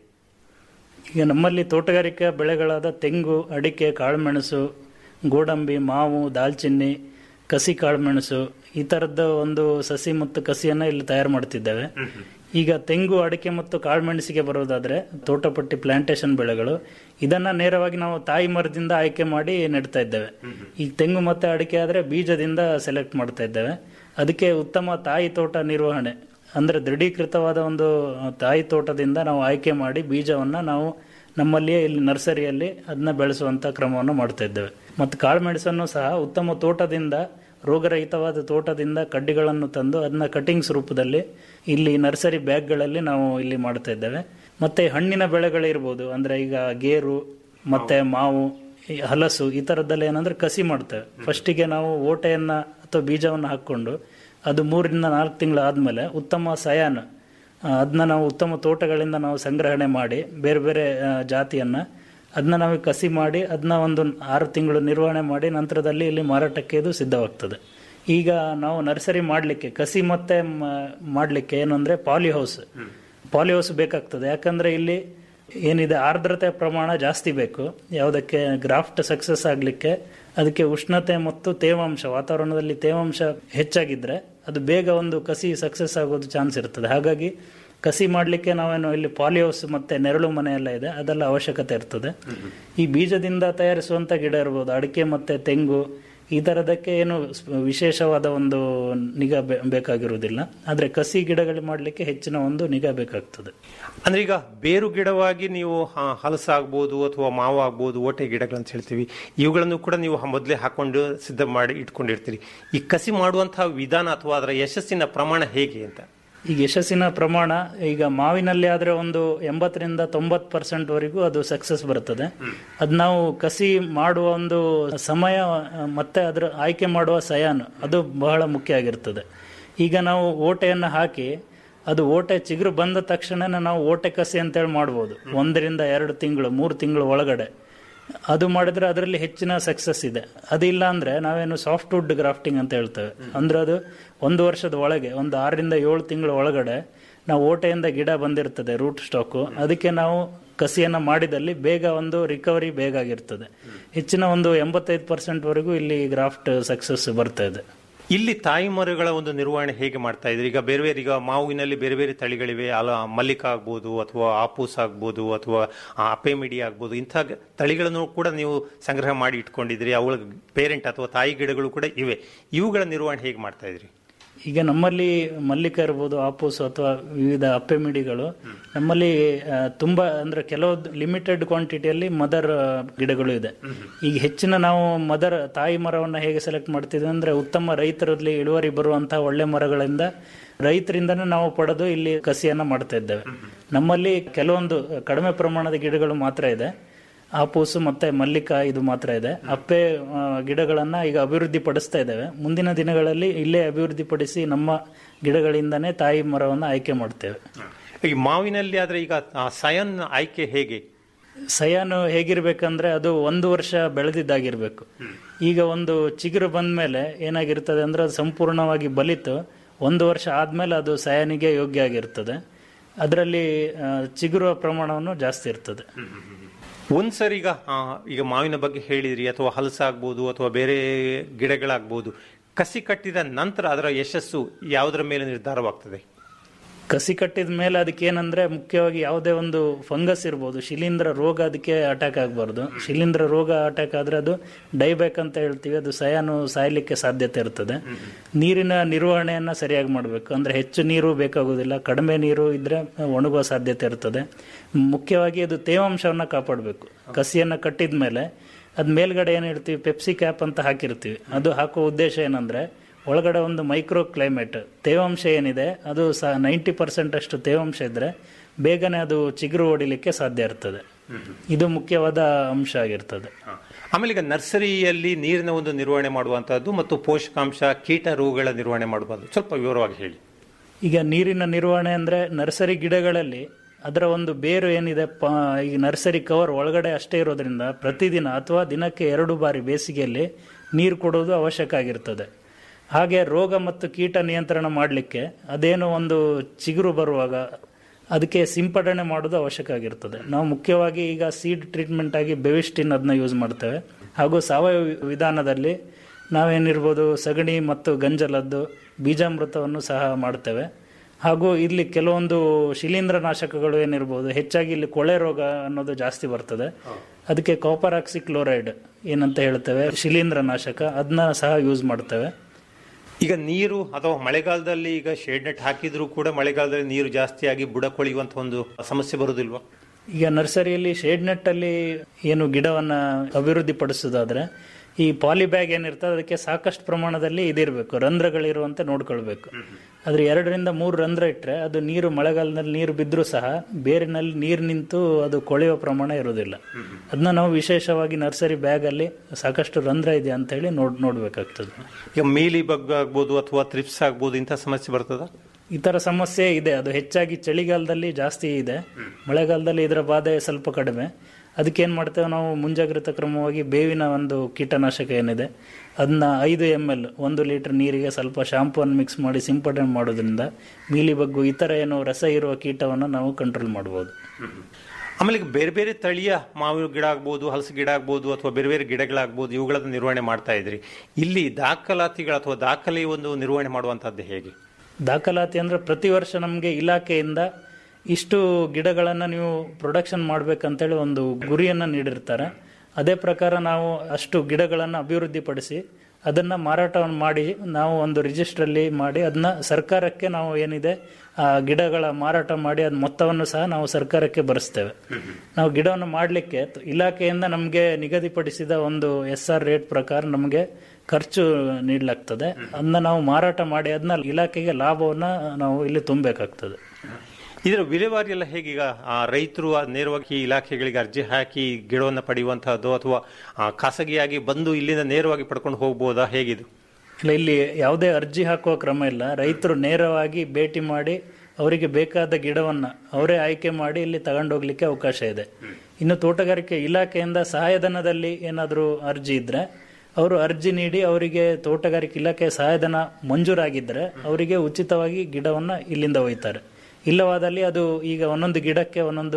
ಈಗ ನಮ್ಮಲ್ಲಿ ತೋಟಗಾರಿಕಾ ಬೆಳೆಗಳಾದ ತೆಂಗು ಅಡಿಕೆ ಕಾಳುಮೆಣಸು ಗೋಡಂಬಿ ಮಾವು ದಾಲ್ಚಿನ್ನಿ ಕಸಿ ಕಾಳುಮೆಣಸು ಈ ಥರದ ಒಂದು ಸಸಿ ಮತ್ತು ಕಸಿಯನ್ನು ಇಲ್ಲಿ ತಯಾರು ಮಾಡ್ತಿದ್ದೇವೆ ಈಗ ತೆಂಗು ಅಡಿಕೆ ಮತ್ತು ಕಾಳುಮೆಣಸಿಗೆ ಬರೋದಾದ್ರೆ ತೋಟಪಟ್ಟಿ ಪ್ಲಾಂಟೇಶನ್ ಬೆಳೆಗಳು ಇದನ್ನ ನೇರವಾಗಿ ನಾವು ತಾಯಿ ಮರದಿಂದ ಆಯ್ಕೆ ಮಾಡಿ ನೆಡ್ತಾ ಇದ್ದೇವೆ ಈಗ ತೆಂಗು ಮತ್ತೆ ಅಡಿಕೆ ಆದ್ರೆ ಬೀಜದಿಂದ ಸೆಲೆಕ್ಟ್ ಮಾಡ್ತಾ ಇದ್ದೇವೆ ಅದಕ್ಕೆ ಉತ್ತಮ ತಾಯಿ ತೋಟ ನಿರ್ವಹಣೆ ಅಂದ್ರೆ ದೃಢೀಕೃತವಾದ ಒಂದು ತಾಯಿ ತೋಟದಿಂದ ನಾವು ಆಯ್ಕೆ ಮಾಡಿ ಬೀಜವನ್ನ ನಾವು ನಮ್ಮಲ್ಲಿಯೇ ಇಲ್ಲಿ ನರ್ಸರಿಯಲ್ಲಿ ಅದನ್ನ ಬೆಳೆಸುವಂತ ಕ್ರಮವನ್ನು ಮಾಡ್ತಾ ಇದ್ದೇವೆ ಮತ್ತು ಕಾಳುಮೆಣಸನ್ನು ಸಹ ಉತ್ತಮ ತೋಟದಿಂದ ರೋಗರಹಿತವಾದ ತೋಟದಿಂದ ಕಡ್ಡಿಗಳನ್ನು ತಂದು ಅದನ್ನ ಕಟಿಂಗ್ಸ್ ರೂಪದಲ್ಲಿ ಇಲ್ಲಿ ನರ್ಸರಿ ಬ್ಯಾಗ್ಗಳಲ್ಲಿ ನಾವು ಇಲ್ಲಿ ಮಾಡ್ತಾ ಇದ್ದೇವೆ ಮತ್ತೆ ಹಣ್ಣಿನ ಬೆಳೆಗಳಿರ್ಬೋದು ಅಂದ್ರೆ ಈಗ ಗೇರು ಮತ್ತೆ ಮಾವು ಈ ಹಲಸು ಈ ಥರದ್ದೆಲ್ಲ ಏನಂದ್ರೆ ಕಸಿ ಮಾಡ್ತೇವೆ ಫಸ್ಟಿಗೆ ನಾವು ಓಟೆಯನ್ನ ಅಥವಾ ಬೀಜವನ್ನು ಹಾಕ್ಕೊಂಡು ಅದು ಮೂರರಿಂದ ನಾಲ್ಕು ತಿಂಗಳು ಆದಮೇಲೆ ಉತ್ತಮ ಸಯಾನ್ ಅದನ್ನ ನಾವು ಉತ್ತಮ ತೋಟಗಳಿಂದ ನಾವು ಸಂಗ್ರಹಣೆ ಮಾಡಿ ಬೇರೆ ಬೇರೆ ಆ, ಜಾತಿಯನ್ನ ಅದನ್ನ ನಾವು ಕಸಿ ಮಾಡಿ ಅದನ್ನ ಒಂದು ಆರು ತಿಂಗಳು ನಿರ್ವಹಣೆ ಮಾಡಿ ನಂತರದಲ್ಲಿ ಇಲ್ಲಿ ಮಾರಾಟಕ್ಕೆ ಇದು ಸಿದ್ಧವಾಗ್ತದೆ ಈಗ ನಾವು ನರ್ಸರಿ ಮಾಡಲಿಕ್ಕೆ ಕಸಿ ಮತ್ತೆ ಮ- ಮಾಡ್ಲಿಕ್ಕೆ ಏನು ಅಂದ್ರೆ ಪಾಲಿ ಹೌಸ್ ಪಾಲಿ ಹೌಸ್ ಬೇಕಾಗ್ತದೆ ಯಾಕಂದ್ರೆ ಇಲ್ಲಿ ಏನಿದೆ ಆರ್ದ್ರತೆ ಪ್ರಮಾಣ ಜಾಸ್ತಿ ಬೇಕು ಯಾವುದಕ್ಕೆ ಗ್ರಾಫ್ಟ್ ಸಕ್ಸಸ್ ಆಗಲಿಕ್ಕೆ ಅದಕ್ಕೆ ಉಷ್ಣತೆ ಮತ್ತು ತೇವಾಂಶ ವಾತಾವರಣದಲ್ಲಿ ತೇವಾಂಶ ಹೆಚ್ಚಾಗಿದ್ರೆ ಅದು ಬೇಗ ಒಂದು ಕಸಿ ಸಕ್ಸಸ್ ಆಗೋದು ಚಾನ್ಸ್ ಇರ್ತದೆ ಹಾಗಾಗಿ ಕಸಿ ಮಾಡಲಿಕ್ಕೆ ನಾವೇನು ಇಲ್ಲಿ ಪಾಲಿಹೌಸ್ ಮತ್ತೆ ನೆರಳು ಮನೆ ಎಲ್ಲ ಇದೆ ಅದೆಲ್ಲ ಅವಶ್ಯಕತೆ ಇರ್ತದೆ ಈ ಬೀಜದಿಂದ ತಯಾರಿಸುವಂತ ಗಿಡ ಇರ್ಬೋದು ಅಡಿಕೆ ಮತ್ತೆ ತೆಂಗು ಈ ತರದಕ್ಕೆ ಏನು ಸ್- ವಿಶೇಷವಾದ ಒಂದು ನಿಗಾ ಬೇ- ಬೇಕಾಗಿರುವುದಿಲ್ಲ ಆದ್ರೆ ಕಸಿ ಗಿಡಗಳು ಮಾಡಲಿಕ್ಕೆ ಹೆಚ್ಚಿನ ಒಂದು ನಿಗಾ ಬೇಕಾಗ್ತದೆ ಅಂದ್ರೆ ಈಗ ಬೇರು ಗಿಡವಾಗಿ ನೀವು ಆ, ಹಲಸಾಗ್ಬೋದು ಅಥವಾ ಮಾವು ಆಗ್ಬೋದು ಓಟೆ ಗಿಡಗಳಂತ ಹೇಳ್ತೀವಿ ಇವುಗಳನ್ನು ಕೂಡ ನೀವು ಮೊದಲೇ ಹಾಕೊಂಡು ಸಿದ್ಧ ಮಾಡಿ ಇಟ್ಕೊಂಡಿರ್ತೀರಿ ಈ ಕಸಿ ಮಾಡುವಂತಹ ವಿಧಾನ ಅಥವಾ ಅದರ ಯಶಸ್ಸಿನ ಪ್ರಮಾಣ ಹೇಗೆ ಅಂತ ಈಗ ಯಶಸ್ಸಿನ ಪ್ರಮಾಣ ಈಗ ಮಾವಿನಲ್ಲಿ ಆದ್ರೆ ಒಂದು ಎಂಬತ್ತರಿಂದ ತೊಂಬತ್ ಪರ್ಸೆಂಟ್ ವರೆಗೂ ಅದು ಸಕ್ಸಸ್ ಬರ್ತದೆ ಅದ್ ನಾವು ಕಸಿ ಮಾಡುವ ಒಂದು ಸಮಯ ಆ, ಮತ್ತೆ ಅದರ ಆಯ್ಕೆ ಮಾಡುವ ಸಯಾನು ಅದು ಬಹಳ ಮುಖ್ಯ ಆಗಿರ್ತದೆ ಈಗ ನಾವು ಓಟೆಯನ್ನು ಹಾಕಿ ಅದು ಓಟೆ ಚಿಗುರು ಬಂದ ತಕ್ಷಣ ನಾವು ಓಟೆ ಕಸಿ ಅಂತೇಳಿ ಮಾಡ್ಬೋದು ಒಂದರಿಂದ ಎರಡು ತಿಂಗಳು ಮೂರು ತಿಂಗಳು ಒಳಗಡೆ ಅದು ಮಾಡಿದ್ರೆ ಅದರಲ್ಲಿ ಹೆಚ್ಚಿನ ಸಕ್ಸಸ್ ಇದೆ ಅದಿಲ್ಲ ಅಂದ್ರೆ ನಾವೇನು ಸಾಫ್ಟ್ ವುಡ್ ಗ್ರಾಫ್ಟಿಂಗ್ ಅಂತ ಹೇಳ್ತೇವೆ ಅಂದ್ರೆ ಅದು ಒಂದು ವರ್ಷದ ಒಳಗೆ ಒಂದು ಆರರಿಂದ ಏಳು ತಿಂಗಳ ಒಳಗಡೆ ನಾವು ಓಟೆಯಿಂದ ಗಿಡ ಬಂದಿರ್ತದೆ ರೂಟ್ ಸ್ಟಾಕು ಅದಕ್ಕೆ ನಾವು ಕಸಿಯನ್ನ ಮಾಡಿದಲ್ಲಿ ಬೇಗ ಒಂದು ರಿಕವರಿ ಬೇಗ ಆಗಿರ್ತದೆ ಹೆಚ್ಚಿನ ಒಂದು ಎಂಬತ್ತೈದು ಪರ್ಸೆಂಟ್ ವರೆಗೂ ಇಲ್ಲಿ ಗ್ರಾಫ್ಟ್ ಸಕ್ಸಸ್ ಬರ್ತಾ ಇದೆ ಇಲ್ಲಿ ತಾಯಿ ಮರಗಳ ಒಂದು ನಿರ್ವಹಣೆ ಹೇಗೆ ಮಾಡ್ತಾ ಇದ್ರಿ ಈಗ ಬೇರೆ ಬೇರೆ ಈಗ ಮಾವಿನಲ್ಲಿ ಬೇರೆ ಬೇರೆ ತಳಿಗಳಿವೆ ಅಲ ಮಲ್ಲಿಕ ಆಗ್ಬೋದು ಅಥವಾ ಆಪೂಸ್ ಆಗ್ಬೋದು ಅಥವಾ ಅಪೆಮಿಡಿ ಆಗ್ಬೋದು ಇಂಥ ಗ- ತಳಿಗಳನ್ನು ಕೂಡ ನೀವು ಸಂಗ್ರಹ ಮಾಡಿ ಇಟ್ಕೊಂಡಿದ್ರಿ ಅವುಗಳ ಪೇರೆಂಟ್ ಅಥವಾ ತಾಯಿ ಗಿಡಗಳು ಕೂಡ ಇವೆ ಇವುಗಳ ನಿರ್ವಹಣೆ ಹೇಗೆ ಮಾಡ್ತಾ ಇದ್ರಿ ಈಗ ನಮ್ಮಲ್ಲಿ ಮಲ್ಲಿಕ ಇರ್ಬೋದು ಆಪೂಸ್ ಅಥವಾ ವಿವಿಧ ಅಪ್ಪೆಮಿಡಿಗಳು ನಮ್ಮಲ್ಲಿ ಆ, ತುಂಬಾ ಅಂದ್ರೆ ಕೆಲವು ಲಿಮಿಟೆಡ್ ಕ್ವಾಂಟಿಟಿಯಲ್ಲಿ ಮದರ್ ಗಿಡಗಳು ಇದೆ ಈಗ ಹೆಚ್ಚಿನ ನಾವು ಮದರ್ ತಾಯಿ ಮರವನ್ನ ಹೇಗೆ ಸೆಲೆಕ್ಟ್ ಮಾಡ್ತಿದ್ವಿ ಅಂದ್ರೆ ಉತ್ತಮ ರೈತರಲ್ಲಿ ಇಳುವರಿ ಬರುವಂತಹ ಒಳ್ಳೆ ಮರಗಳಿಂದ ರೈತರಿಂದನೇ ನಾವು ಪಡೆದು ಇಲ್ಲಿ ಕಸಿಯನ್ನ ಮಾಡ್ತಾ ಇದ್ದೇವೆ ನಮ್ಮಲ್ಲಿ ಕೆಲವೊಂದು ಕಡಿಮೆ ಪ್ರಮಾಣದ ಗಿಡಗಳು ಮಾತ್ರ ಇದೆ ಆಪೂಸು ಮತ್ತೆ ಮಲ್ಲಿಕ ಇದು ಮಾತ್ರ ಇದೆ ಅಪ್ಪೆ ಆ, ಗಿಡಗಳನ್ನ ಈಗ ಅಭಿವೃದ್ಧಿ ಪಡಿಸ್ತಾ ಇದ್ದೇವೆ ಮುಂದಿನ ದಿನಗಳಲ್ಲಿ ಇಲ್ಲೇ ಅಭಿವೃದ್ಧಿ ಪಡಿಸಿ ನಮ್ಮ ಗಿಡಗಳಿಂದನೇ ತಾಯಿ ಮರವನ್ನು ಆಯ್ಕೆ ಮಾಡ್ತೇವೆ ಈ ಮಾವಿನಲ್ಲಿ ಆದ್ರೆ ಈಗ ಆ ಸಯನ್ ಆಯ್ಕೆ ಹೇಗೆ ಸಯಾನು ಹೇಗಿರ್ಬೇಕಂದ್ರೆ ಅದು ಒಂದು ವರ್ಷ ಬೆಳೆದಿದ್ದಾಗಿರ್ಬೇಕು ಈಗ ಒಂದು ಚಿಗುರು ಬಂದ್ಮೇಲೆ ಏನಾಗಿರ್ತದೆ ಅಂದ್ರೆ ಅದು ಸಂಪೂರ್ಣವಾಗಿ ಬಲಿತು ಒಂದು ವರ್ಷ ಆದ್ಮೇಲೆ ಅದು ಸಯಾನಿಗೆ ಯೋಗ್ಯ ಆಗಿರ್ತದೆ ಅದರಲ್ಲಿ ಆ, ಚಿಗುರುವ ಪ್ರಮಾಣವನ್ನು ಜಾಸ್ತಿ ಇರ್ತದೆ ಒಂದ್ಸರಿ ಈಗ ಆ, ಈಗ ಮಾವಿನ ಬಗ್ಗೆ ಹೇಳಿದ್ರಿ ಅಥವಾ ಹಲಸಾಗ್ಬೋದು ಅಥವಾ ಬೇರೆ ಗಿಡಗಳಾಗ್ಬೋದು ಕಸಿ ಕಟ್ಟಿದ ನಂತರ ಅದರ ಯಶಸ್ಸು ಯಾವುದರ ಮೇಲೆ ನಿರ್ಧಾರವಾಗ್ತದೆ ಕಸಿ ಕಟ್ಟಿದ ಮೇಲೆ ಅದಕ್ಕೆ ಏನಂದ್ರೆ ಮುಖ್ಯವಾಗಿ ಯಾವುದೇ ಒಂದು ಫಂಗಸ್ ಇರ್ಬೋದು ಶಿಲೀಂಧ್ರ ರೋಗ ಅದಕ್ಕೆ ಅಟ್ಯಾಕ್ ಆಗಬಾರ್ದು ಶಿಲೀಂಧ್ರ ರೋಗ ಅಟ್ಯಾಕ್ ಆದ್ರೆ ಅದು ಡೈಬ್ಯಾಕ್ ಅಂತ ಹೇಳ್ತೀವಿ ಅದು ಸಯಾನು ಸಾಯ್ಲಿಕ್ಕೆ ಸಾಧ್ಯತೆ ಇರ್ತದೆ ನೀರಿನ ನಿರ್ವಹಣೆಯನ್ನ ಸರಿಯಾಗಿ ಮಾಡಬೇಕು ಅಂದ್ರೆ ಹೆಚ್ಚು ನೀರು ಬೇಕಾಗುವುದಿಲ್ಲ ಕಡಿಮೆ ನೀರು ಇದ್ರೆ ಒಣಗುವ ಸಾಧ್ಯತೆ ಇರ್ತದೆ ಮುಖ್ಯವಾಗಿ ಅದು ತೇವಾಂಶವನ್ನ ಕಾಪಾಡಬೇಕು ಕಸಿಯನ್ನ ಕಟ್ಟಿದ ಮೇಲೆ ಅದ್ ಮೇಲ್ಗಡೆ ಏನ್ ಹೇಳ್ತೀವಿ ಪೆಪ್ಸಿ ಕ್ಯಾಪ್ ಅಂತ ಹಾಕಿರ್ತೀವಿ ಅದು ಹಾಕುವ ಉದ್ದೇಶ ಏನಂದ್ರೆ ಒಳಗಡೆ ಒಂದು ಮೈಕ್ರೋ ಕ್ಲೈಮೇಟ್ ತೇವಾಂಶ ಏನಿದೆ ಅದು ಸಹ ನೈಂಟಿ ಪರ್ಸೆಂಟ್ ಅಷ್ಟು ತೇವಾಂಶ ಇದ್ರೆ ಬೇಗನೆ ಅದು ಚಿಗುರು ಹೊಡಿಲಿಕ್ಕೆ ಸಾಧ್ಯ ಇರ್ತದೆ ಇದು ಮುಖ್ಯವಾದ ಅಂಶ ಆಗಿರ್ತದೆ ಆಮೇಲೆ ಈಗ ನರ್ಸರಿಯಲ್ಲಿ ನೀರಿನ ಒಂದು ನಿರ್ವಹಣೆ ಮಾಡುವಂತಹದ್ದು ಮತ್ತು ಪೋಷಕಾಂಶ ಕೀಟ ರೋಗಗಳ ನಿರ್ವಹಣೆ ಮಾಡುವಂಥದ್ದು ಸ್ವಲ್ಪ ವಿವರವಾಗಿ ಹೇಳಿ ಈಗ ನೀರಿನ ನಿರ್ವಹಣೆ ಅಂದ್ರೆ ನರ್ಸರಿ ಗಿಡಗಳಲ್ಲಿ ಅದರ ಒಂದು ಬೇರು ಏನಿದೆ ಪ ಈಗ ನರ್ಸರಿ ಕವರ್ ಒಳಗಡೆ ಅಷ್ಟೇ ಇರೋದ್ರಿಂದ ಪ್ರತಿದಿನ ಅಥವಾ ದಿನಕ್ಕೆ ಎರಡು ಬಾರಿ ಬೇಸಿಗೆಯಲ್ಲಿ ನೀರು ಕೊಡೋದು ಅವಶ್ಯಕ ಆಗಿರ್ತದೆ ಹಾಗೆ ರೋಗ ಮತ್ತು ಕೀಟ ನಿಯಂತ್ರಣ ಮಾಡಲಿಕ್ಕೆ ಅದೇನು ಒಂದು ಚಿಗುರು ಬರುವಾಗ ಅದಕ್ಕೆ ಸಿಂಪಡಣೆ ಮಾಡೋದು ಅವಶ್ಯಕ ಆಗಿರ್ತದೆ ನಾವು ಮುಖ್ಯವಾಗಿ ಈಗ ಸೀಡ್ ಟ್ರೀಟ್ಮೆಂಟ್ ಆಗಿ ಬೆವಿಸ್ಟಿನ್ ಅದನ್ನ ಯೂಸ್ ಮಾಡ್ತೇವೆ ಹಾಗೂ ಸಾವಯವ ವಿಧಾನದಲ್ಲಿ ನಾವೇನಿರ್ಬೋದು ಸಗಣಿ ಮತ್ತು ಗಂಜಲದ್ದು ಬೀಜಾಮೃತವನ್ನು ಸಹ ಮಾಡ್ತೇವೆ ಹಾಗೂ ಇಲ್ಲಿ ಕೆಲವೊಂದು ಶಿಲೀಂಧ್ರ ನಾಶಕಗಳು ಏನಿರ್ಬೋದು ಹೆಚ್ಚಾಗಿ ಇಲ್ಲಿ ಕೊಳೆ ರೋಗ ಅನ್ನೋದು ಜಾಸ್ತಿ ಬರ್ತದೆ ಅದಕ್ಕೆ ಕಾಪರ್ ಆಕ್ಸಿ ಕ್ಲೋರೈಡ್ ಏನಂತ ಹೇಳ್ತೇವೆ ಶಿಲೀಂಧ್ರ ನಾಶಕ ಅದನ್ನ ಸಹ ಯೂಸ್ ಮಾಡ್ತೇವೆ ಈಗ ನೀರು ಅಥವಾ ಮಳೆಗಾಲದಲ್ಲಿ ಈಗ ಶೇಡ್ ನೆಟ್ ಹಾಕಿದ್ರು ಕೂಡ ಮಳೆಗಾಲದಲ್ಲಿ ನೀರು ಜಾಸ್ತಿ ಆಗಿ ಬುಡ ಕೊಳೆಯುವಂತ ಒಂದು ಸಮಸ್ಯೆ ಬರುವುದಿಲ್ವಾ ಈಗ ನರ್ಸರಿಯಲ್ಲಿ ಶೇಡ್ ನೆಟ್ ಅಲ್ಲಿ ಏನು ಗಿಡವನ್ನ ಅಭಿವೃದ್ಧಿ ಪಡಿಸೋದಾದ್ರೆ ಈ ಪಾಲಿ ಬ್ಯಾಗ್ ಏನಿರ್ತದೆ ಅದಕ್ಕೆ ಸಾಕಷ್ಟು ಪ್ರಮಾಣದಲ್ಲಿ ಇದಿರಬೇಕು ರಂಧ್ರಗಳಿರುವಂತೆ ನೋಡ್ಕೊಳ್ಬೇಕು ಆದ್ರೆ ಎರಡರಿಂದ ಮೂರು ರಂಧ್ರ ಇಟ್ಟರೆ ಅದು ನೀರು ಮಳೆಗಾಲದಲ್ಲಿ ನೀರು ಬಿದ್ದರೂ ಸಹ ಬೇರಿನಲ್ಲಿ ನೀರು ನಿಂತು ಅದು ಕೊಳೆಯುವ ಪ್ರಮಾಣ ಇರೋದಿಲ್ಲ ಅದನ್ನ ನಾವು ವಿಶೇಷವಾಗಿ ನರ್ಸರಿ ಬ್ಯಾಗ್ ಅಲ್ಲಿ ಸಾಕಷ್ಟು ರಂಧ್ರ ಇದೆ ಅಂತ ಹೇಳಿ ನೋಡ್ ನೋಡ್ಬೇಕಾಗ್ತದೆ ಈಗ ಮೀಲಿ ಬಗ್ ಆಗ್ಬೋದು ಅಥವಾ ತ್ರಿಪ್ಸ್ ಆಗ್ಬೋದು ಇಂಥ ಸಮಸ್ಯೆ ಬರ್ತದ ಈ ತರ ಸಮಸ್ಯೆ ಇದೆ ಅದು ಹೆಚ್ಚಾಗಿ ಚಳಿಗಾಲದಲ್ಲಿ ಜಾಸ್ತಿ ಇದೆ ಮಳೆಗಾಲದಲ್ಲಿ ಇದರ ಬಾಧೆ ಸ್ವಲ್ಪ ಕಡಿಮೆ ಅದಕ್ಕೆ ಏನ್ ಮಾಡ್ತೇವೆ ನಾವು ಮುಂಜಾಗ್ರತಾ ಕ್ರಮವಾಗಿ ಬೇವಿನ ಒಂದು ಕೀಟನಾಶಕ ಏನಿದೆ ಅದನ್ನ ಐದು ಎಮ್ ಎಲ್ ಒಂದು ಲೀಟರ್ ನೀರಿಗೆ ಸ್ವಲ್ಪ ಶಾಂಪೂವನ್ನು ಮಿಕ್ಸ್ ಮಾಡಿ ಸಿಂಪಡಣೆ ಮಾಡೋದ್ರಿಂದ ಮೀಲಿ ಬಗ್ಗು ಈ ತರ ಏನು ರಸ ಇರುವ ಕೀಟವನ್ನು ನಾವು ಕಂಟ್ರೋಲ್ ಮಾಡಬಹುದು ಆಮೇಲೆ ಈಗ ಬೇರೆ ಬೇರೆ ತಳಿಯ ಮಾವಿನ ಗಿಡ ಆಗ್ಬೋದು ಹಲಸು ಗಿಡ ಆಗ್ಬೋದು ಅಥವಾ ಬೇರೆ ಬೇರೆ ಗಿಡಗಳಾಗ್ಬೋದು ಇವುಗಳನ್ನ ನಿರ್ವಹಣೆ ಮಾಡ್ತಾ ಇದ್ರಿ ಇಲ್ಲಿ ದಾಖಲಾತಿಗಳು ಅಥವಾ ದಾಖಲೆ ಒಂದು ನಿರ್ವಹಣೆ ಮಾಡುವಂತಹದ್ದು ಹೇಗೆ ದಾಖಲಾತಿ ಅಂದ್ರೆ ಪ್ರತಿ ವರ್ಷ ನಮಗೆ ಇಲಾಖೆಯಿಂದ ಇಷ್ಟು ಗಿಡಗಳನ್ನು ನೀವು ಪ್ರೊಡಕ್ಷನ್ ಮಾಡ್ಬೇಕಂತೇಳಿ ಒಂದು ಗುರಿಯನ್ನು ನೀಡಿರ್ತಾರೆ ಅದೇ ಪ್ರಕಾರ ನಾವು ಅಷ್ಟು ಗಿಡಗಳನ್ನು ಅಭಿವೃದ್ಧಿಪಡಿಸಿ ಅದನ್ನ ಮಾರಾಟವನ್ನು ಮಾಡಿ ನಾವು ಒಂದು ರಿಜಿಸ್ಟ್ರಲ್ಲಿ ಮಾಡಿ ಅದನ್ನ ಸರ್ಕಾರಕ್ಕೆ ನಾವು ಏನಿದೆ ಆ ಗಿಡಗಳ ಮಾರಾಟ ಮಾಡಿ ಅದ್ ಮೊತ್ತವನ್ನು ಸಹ ನಾವು ಸರ್ಕಾರಕ್ಕೆ ಭರಿಸ್ತೇವೆ ನಾವು ಗಿಡವನ್ನು ಮಾಡಲಿಕ್ಕೆ ಇಲಾಖೆಯಿಂದ ನಮಗೆ ನಿಗದಿಪಡಿಸಿದ ಒಂದು ಎಸ್ ಆರ್ ರೇಟ್ ಪ್ರಕಾರ ನಮಗೆ ಖರ್ಚು ನೀಡಲಾಗ್ತದೆ ಅದನ್ನ ನಾವು ಮಾರಾಟ ಮಾಡಿ ಅದನ್ನ ಇಲಾಖೆಗೆ ಲಾಭವನ್ನ ನಾವು ಇಲ್ಲಿ ತುಂಬಬೇಕಾಗ್ತದೆ ಇದರ ವಿಲೇವಾರಿ ಎಲ್ಲ ಹೇಗೀಗ ಆ, ರೈತರು ಆ ನೇರವಾಗಿ ಈ ಇಲಾಖೆಗಳಿಗೆ ಅರ್ಜಿ ಹಾಕಿ ಗಿಡವನ್ನು ಪಡೆಯುವಂತಹದ್ದು ಅಥವಾ ಆ, ಖಾಸಗಿಯಾಗಿ ಬಂದು ಇಲ್ಲಿಂದ ನೇರವಾಗಿ ಪಡ್ಕೊಂಡು ಹೋಗ್ಬೋದಾ ಹೇಗಿದು ಇಲ್ಲ ಇಲ್ಲಿ ಯಾವುದೇ ಅರ್ಜಿ ಹಾಕುವ ಕ್ರಮ ಇಲ್ಲ ರೈತರು ನೇರವಾಗಿ ಭೇಟಿ ಮಾಡಿ ಅವರಿಗೆ ಬೇಕಾದ ಗಿಡವನ್ನ ಅವರೇ ಆಯ್ಕೆ ಮಾಡಿ ಇಲ್ಲಿ ತಗೊಂಡೋಗ್ಲಿಕ್ಕೆ ಅವಕಾಶ ಇದೆ ಇನ್ನು ತೋಟಗಾರಿಕೆ ಇಲಾಖೆಯಿಂದ ಸಹಾಯಧನದಲ್ಲಿ ಏನಾದರೂ ಅರ್ಜಿ ಇದ್ರೆ ಅವರು ಅರ್ಜಿ ನೀಡಿ ಅವರಿಗೆ ತೋಟಗಾರಿಕೆ ಇಲಾಖೆ ಸಹಾಯಧನ ಮಂಜೂರಾಗಿದ್ದರೆ ಅವರಿಗೆ ಉಚಿತವಾಗಿ ಗಿಡವನ್ನ ಇಲ್ಲಿಂದ ಒಯ್ತಾರೆ ಇಲ್ಲವಾದಲ್ಲಿ ಅದು ಈಗ ಒಂದೊಂದು ಗಿಡಕ್ಕೆ ಒಂದೊಂದು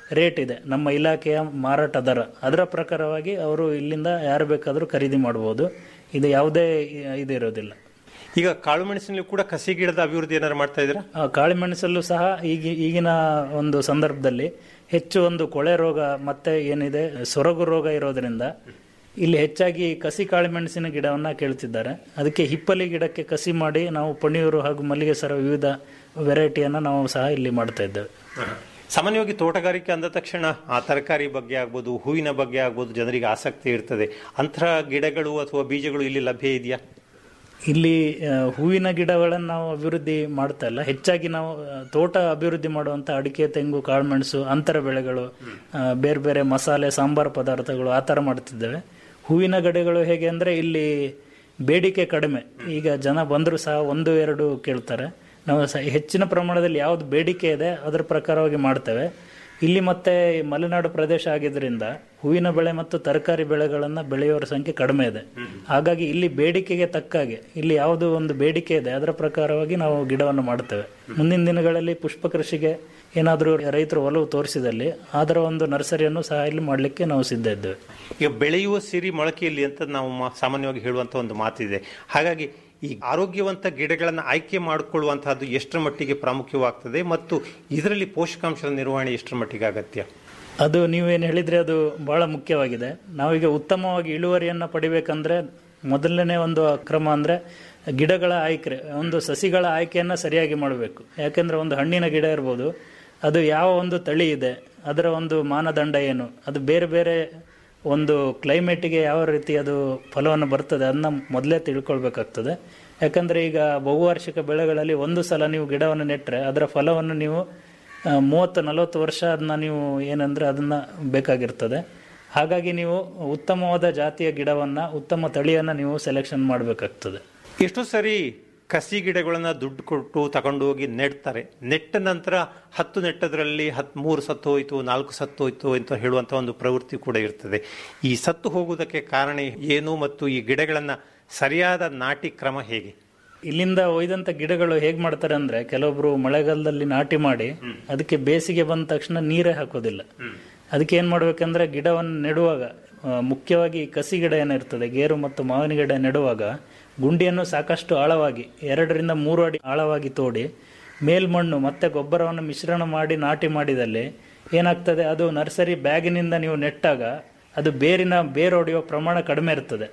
ರೇಟ್ ಇದೆ ನಮ್ಮ ಇಲಾಖೆಯ ಮಾರಾಟ ದರ ಅದರ ಪ್ರಕಾರವಾಗಿ ಅವರು ಇಲ್ಲಿಂದ ಯಾರು ಬೇಕಾದರೂ ಖರೀದಿ ಮಾಡ್ಬೋದು ಇದು ಯಾವುದೇ ಇದಿರೋದಿಲ್ಲ ಈಗ ಕಾಳುಮೆಣಸಿನಲ್ಲಿ ಕೂಡ ಕಸಿ ಗಿಡದ ಅಭಿವೃದ್ಧಿ ಏನಾದ್ರು ಮಾಡ್ತಾ ಇದ್ದೀರಾ ಆ, ಕಾಳುಮೆಣಸಲ್ಲೂ ಸಹ ಈಗ ಈಗಿನ ಒಂದು ಸಂದರ್ಭದಲ್ಲಿ ಹೆಚ್ಚು ಒಂದು ಕೊಳೆ ರೋಗ ಮತ್ತೆ ಏನಿದೆ ಸೊರಗು ರೋಗ ಇರೋದ್ರಿಂದ ಇಲ್ಲಿ ಹೆಚ್ಚಾಗಿ ಕಸಿ ಕಾಳುಮೆಣಸಿನ ಗಿಡವನ್ನ ಕೇಳ್ತಿದ್ದಾರೆ ಅದಕ್ಕೆ ಹಿಪ್ಪಲಿ ಗಿಡಕ್ಕೆ ಕಸಿ ಮಾಡಿ ನಾವು ಪಣಿಯೂರು ಹಾಗೂ ಮಲ್ಲಿಗೆ ಸರ ವಿವಿಧ ವೆರೈಟಿಯನ್ನ ನಾವು ಸಹ ಇಲ್ಲಿ ಮಾಡ್ತಾ ಇದ್ದೇವೆ ಸಾಮಾನ್ಯವಾಗಿ ತೋಟಗಾರಿಕೆ ಅಂದ ತಕ್ಷಣ ಆ ತರಕಾರಿ ಬಗ್ಗೆ ಆಗ್ಬೋದು ಹೂವಿನ ಬಗ್ಗೆ ಆಗ್ಬೋದು ಜನರಿಗೆ ಆಸಕ್ತಿ ಇರ್ತದೆ ಅಂತಹ ಗಿಡಗಳು ಅಥವಾ ಬೀಜಗಳು ಇಲ್ಲಿ ಲಭ್ಯ ಇದೆಯಾ ಇಲ್ಲಿ ಆ, ಹೂವಿನ ಗಿಡಗಳನ್ನು ನಾವು ಅಭಿವೃದ್ಧಿ ಮಾಡ್ತಾ ಇಲ್ಲ ಹೆಚ್ಚಾಗಿ ನಾವು ಆ, ತೋಟ ಅಭಿವೃದ್ಧಿ ಮಾಡುವಂತ ಅಡಿಕೆ ತೆಂಗು ಕಾಳುಮೆಣಸು ಅಂತರ ಬೆಳೆಗಳು ಆ, ಬೇರೆ ಬೇರೆ ಮಸಾಲೆ ಸಾಂಬಾರು ಪದಾರ್ಥಗಳು ಆ ಥರ ಮಾಡ್ತಿದ್ದೇವೆ ಹೂವಿನ ಗಿಡಗಳು ಹೇಗೆ ಅಂದರೆ ಇಲ್ಲಿ ಬೇಡಿಕೆ ಕಡಿಮೆ ಈಗ ಜನ ಬಂದರೂ ಸಹ ಒಂದು ಎರಡು ಕೇಳ್ತಾರೆ ನಾವು ಸಹ ಹೆಚ್ಚಿನ ಪ್ರಮಾಣದಲ್ಲಿ ಯಾವ್ದು ಬೇಡಿಕೆ ಇದೆ ಅದರ ಪ್ರಕಾರವಾಗಿ ಮಾಡ್ತೇವೆ ಇಲ್ಲಿ ಮತ್ತೆ ಮಲೆನಾಡು ಪ್ರದೇಶ ಆಗಿದ್ದರಿಂದ ಹೂವಿನ ಬೆಳೆ ಮತ್ತು ತರಕಾರಿ ಬೆಳೆಗಳನ್ನು ಬೆಳೆಯುವವರ ಸಂಖ್ಯೆ ಕಡಿಮೆ ಇದೆ ಹಾಗಾಗಿ ಇಲ್ಲಿ ಬೇಡಿಕೆಗೆ ತಕ್ಕಾಗೆ ಇಲ್ಲಿ ಯಾವುದು ಒಂದು ಬೇಡಿಕೆ ಇದೆ ಅದರ ಪ್ರಕಾರವಾಗಿ ನಾವು ಗಿಡವನ್ನು ಮಾಡ್ತೇವೆ ಮುಂದಿನ ದಿನಗಳಲ್ಲಿ ಪುಷ್ಪ ಕೃಷಿಗೆ ಏನಾದರೂ ರೈತರು ಒಲವು ತೋರಿಸಿದಲ್ಲಿ ಅದರ ಒಂದು ನರ್ಸರಿಯನ್ನು ಸಹ ಇಲ್ಲಿ ಮಾಡಲಿಕ್ಕೆ ನಾವು ಸಿದ್ಧ ಇದ್ದೇವೆ ಈಗ ಬೆಳೆಯುವ ಸಿರಿ ಮೊಳಕೆಯಲ್ಲಿ ಅಂತ ನಾವು ಮಾ- ಸಾಮಾನ್ಯವಾಗಿ ಹೇಳುವಂತ ಒಂದು ಮಾತಿದೆ ಹಾಗಾಗಿ ಈ ಆರೋಗ್ಯವಂತ ಗಿಡಗಳನ್ನು ಆಯ್ಕೆ ಮಾಡಿಕೊಳ್ಳುವಂತಹದ್ದು ಎಷ್ಟರ ಮಟ್ಟಿಗೆ ಪ್ರಾಮುಖ್ಯವಾಗ್ತದೆ ಮತ್ತು ಇದರಲ್ಲಿ ಪೋಷಕಾಂಶದ ನಿರ್ವಹಣೆ ಎಷ್ಟರ ಮಟ್ಟಿಗೆ ಅಗತ್ಯ ಅದು ನೀವೇನು ಹೇಳಿದ್ರೆ ಅದು ಬಹಳ ಮುಖ್ಯವಾಗಿದೆ ನಾವೀಗ ಉತ್ತಮವಾಗಿ ಇಳುವರಿಯನ್ನು ಪಡಿಬೇಕಂದ್ರೆ ಮೊದಲನೇ ಒಂದು ಕ್ರಮ ಅಂದ್ರೆ ಗಿಡಗಳ ಆಯ್ಕೆ ಒಂದು ಸಸಿಗಳ ಆಯ್ಕೆಯನ್ನು ಸರಿಯಾಗಿ ಮಾಡಬೇಕು ಯಾಕೆಂದ್ರೆ ಒಂದು ಹಣ್ಣಿನ ಗಿಡ ಇರ್ಬೋದು ಅದು ಯಾವ ಒಂದು ತಳಿ ಇದೆ ಅದರ ಒಂದು ಮಾನದಂಡ ಏನು ಅದು ಬೇರೆ ಬೇರೆ ಒಂದು ಕ್ಲೈಮೇಟಿಗೆ ಯಾವ ರೀತಿ ಅದು ಫಲವನ್ನು ಬರ್ತದೆ ಅದನ್ನ ಮೊದಲೇ ತಿಳ್ಕೊಳ್ಬೇಕಾಗ್ತದೆ ಯಾಕಂದ್ರೆ ಈಗ ಬಹುವಾರ್ಷಿಕ ಬೆಳೆಗಳಲ್ಲಿ ಒಂದು ಸಲ ನೀವು ಗಿಡವನ್ನು ನೆಟ್ಟರೆ ಅದರ ಫಲವನ್ನು ನೀವು ಆ, ಮೂವತ್ತು ನಲವತ್ತು ವರ್ಷ ಅದನ್ನ ನೀವು ಏನಂದ್ರೆ ಅದನ್ನ ಬೇಕಾಗಿರ್ತದೆ ಹಾಗಾಗಿ ನೀವು ಉತ್ತಮವಾದ ಜಾತಿಯ ಗಿಡವನ್ನ ಉತ್ತಮ ತಳಿಯನ್ನ ನೀವು ಸೆಲೆಕ್ಷನ್ ಮಾಡಬೇಕಾಗ್ತದೆ ಎಷ್ಟೋ ಸರಿ ಕಸಿ ಗಿಡಗಳನ್ನ ದುಡ್ಡು ಕೊಟ್ಟು ತಗೊಂಡು ಹೋಗಿ ನೆಡ್ತಾರೆ ನೆಟ್ಟ ನಂತರ ಹತ್ತು ನೆಟ್ಟದ್ರಲ್ಲಿ ಹತ್ ಮೂರು ಸತ್ತು ಹೋಯ್ತು ನಾಲ್ಕು ಸತ್ತು ಹೋಯ್ತು ಅಂತ ಹೇಳುವಂತ ಒಂದು ಪ್ರವೃತ್ತಿ ಕೂಡ ಇರ್ತದೆ ಈ ಸತ್ತು ಹೋಗುವುದಕ್ಕೆ ಕಾರಣ ಏನು ಮತ್ತು ಈ ಗಿಡಗಳನ್ನ ಸರಿಯಾದ ನಾಟಿ ಕ್ರಮ ಹೇಗೆ ಇಲ್ಲಿಂದ ಒಯ್ದಂತ ಗಿಡಗಳು ಹೇಗ್ ಮಾಡ್ತಾರೆ ಅಂದ್ರೆ ಕೆಲವೊಬ್ರು ಮಳೆಗಾಲದಲ್ಲಿ ನಾಟಿ ಮಾಡಿ ಅದಕ್ಕೆ ಬೇಸಿಗೆ ಬಂದ ತಕ್ಷಣ ನೀರೇ ಹಾಕೋದಿಲ್ಲ ಅದಕ್ಕೆ ಏನ್ ಮಾಡ್ಬೇಕಂದ್ರೆ ಗಿಡವನ್ನು ನೆಡುವಾಗ ಆ, ಮುಖ್ಯವಾಗಿ ಕಸಿ ಗಿಡ ಏನಿರ್ತದೆ ಗೇರು ಮತ್ತು ಮಾವಿನ ಗಿಡ ನೆಡುವಾಗ ಗುಂಡಿಯನ್ನು ಸಾಕಷ್ಟು ಆಳವಾಗಿ ಎರಡರಿಂದ ಮೂರು ಅಡಿ ಆಳವಾಗಿ ತೋಡಿ ಮೇಲ್ಮಣ್ಣು ಮತ್ತೆ ಗೊಬ್ಬರವನ್ನು ಮಿಶ್ರಣ ಮಾಡಿ ನಾಟಿ ಮಾಡಿದಲ್ಲಿ ಏನಾಗ್ತದೆ ಅದು ನರ್ಸರಿ ಬ್ಯಾಗಿನಿಂದ ನೀವು ನೆಟ್ಟಾಗ ಅದು ಬೇರಿನ ಬೇರು ಹೊಡೆಯುವ ಪ್ರಮಾಣ ಕಡಿಮೆ ಇರ್ತದೆ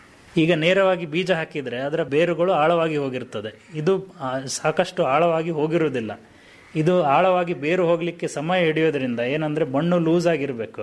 ಈಗ ನೇರವಾಗಿ ಬೀಜ ಹಾಕಿದ್ರೆ ಅದರ ಬೇರುಗಳು ಆಳವಾಗಿ ಹೋಗಿರ್ತದೆ ಇದು ಆ, ಸಾಕಷ್ಟು ಆಳವಾಗಿ ಹೋಗಿರುವುದಿಲ್ಲ ಇದು ಆಳವಾಗಿ ಬೇರು ಹೋಗಲಿಕ್ಕೆ ಸಮಯ ಹಿಡಿಯೋದ್ರಿಂದ ಏನಂದ್ರೆ ಮಣ್ಣು ಲೂಸ್ ಆಗಿರಬೇಕು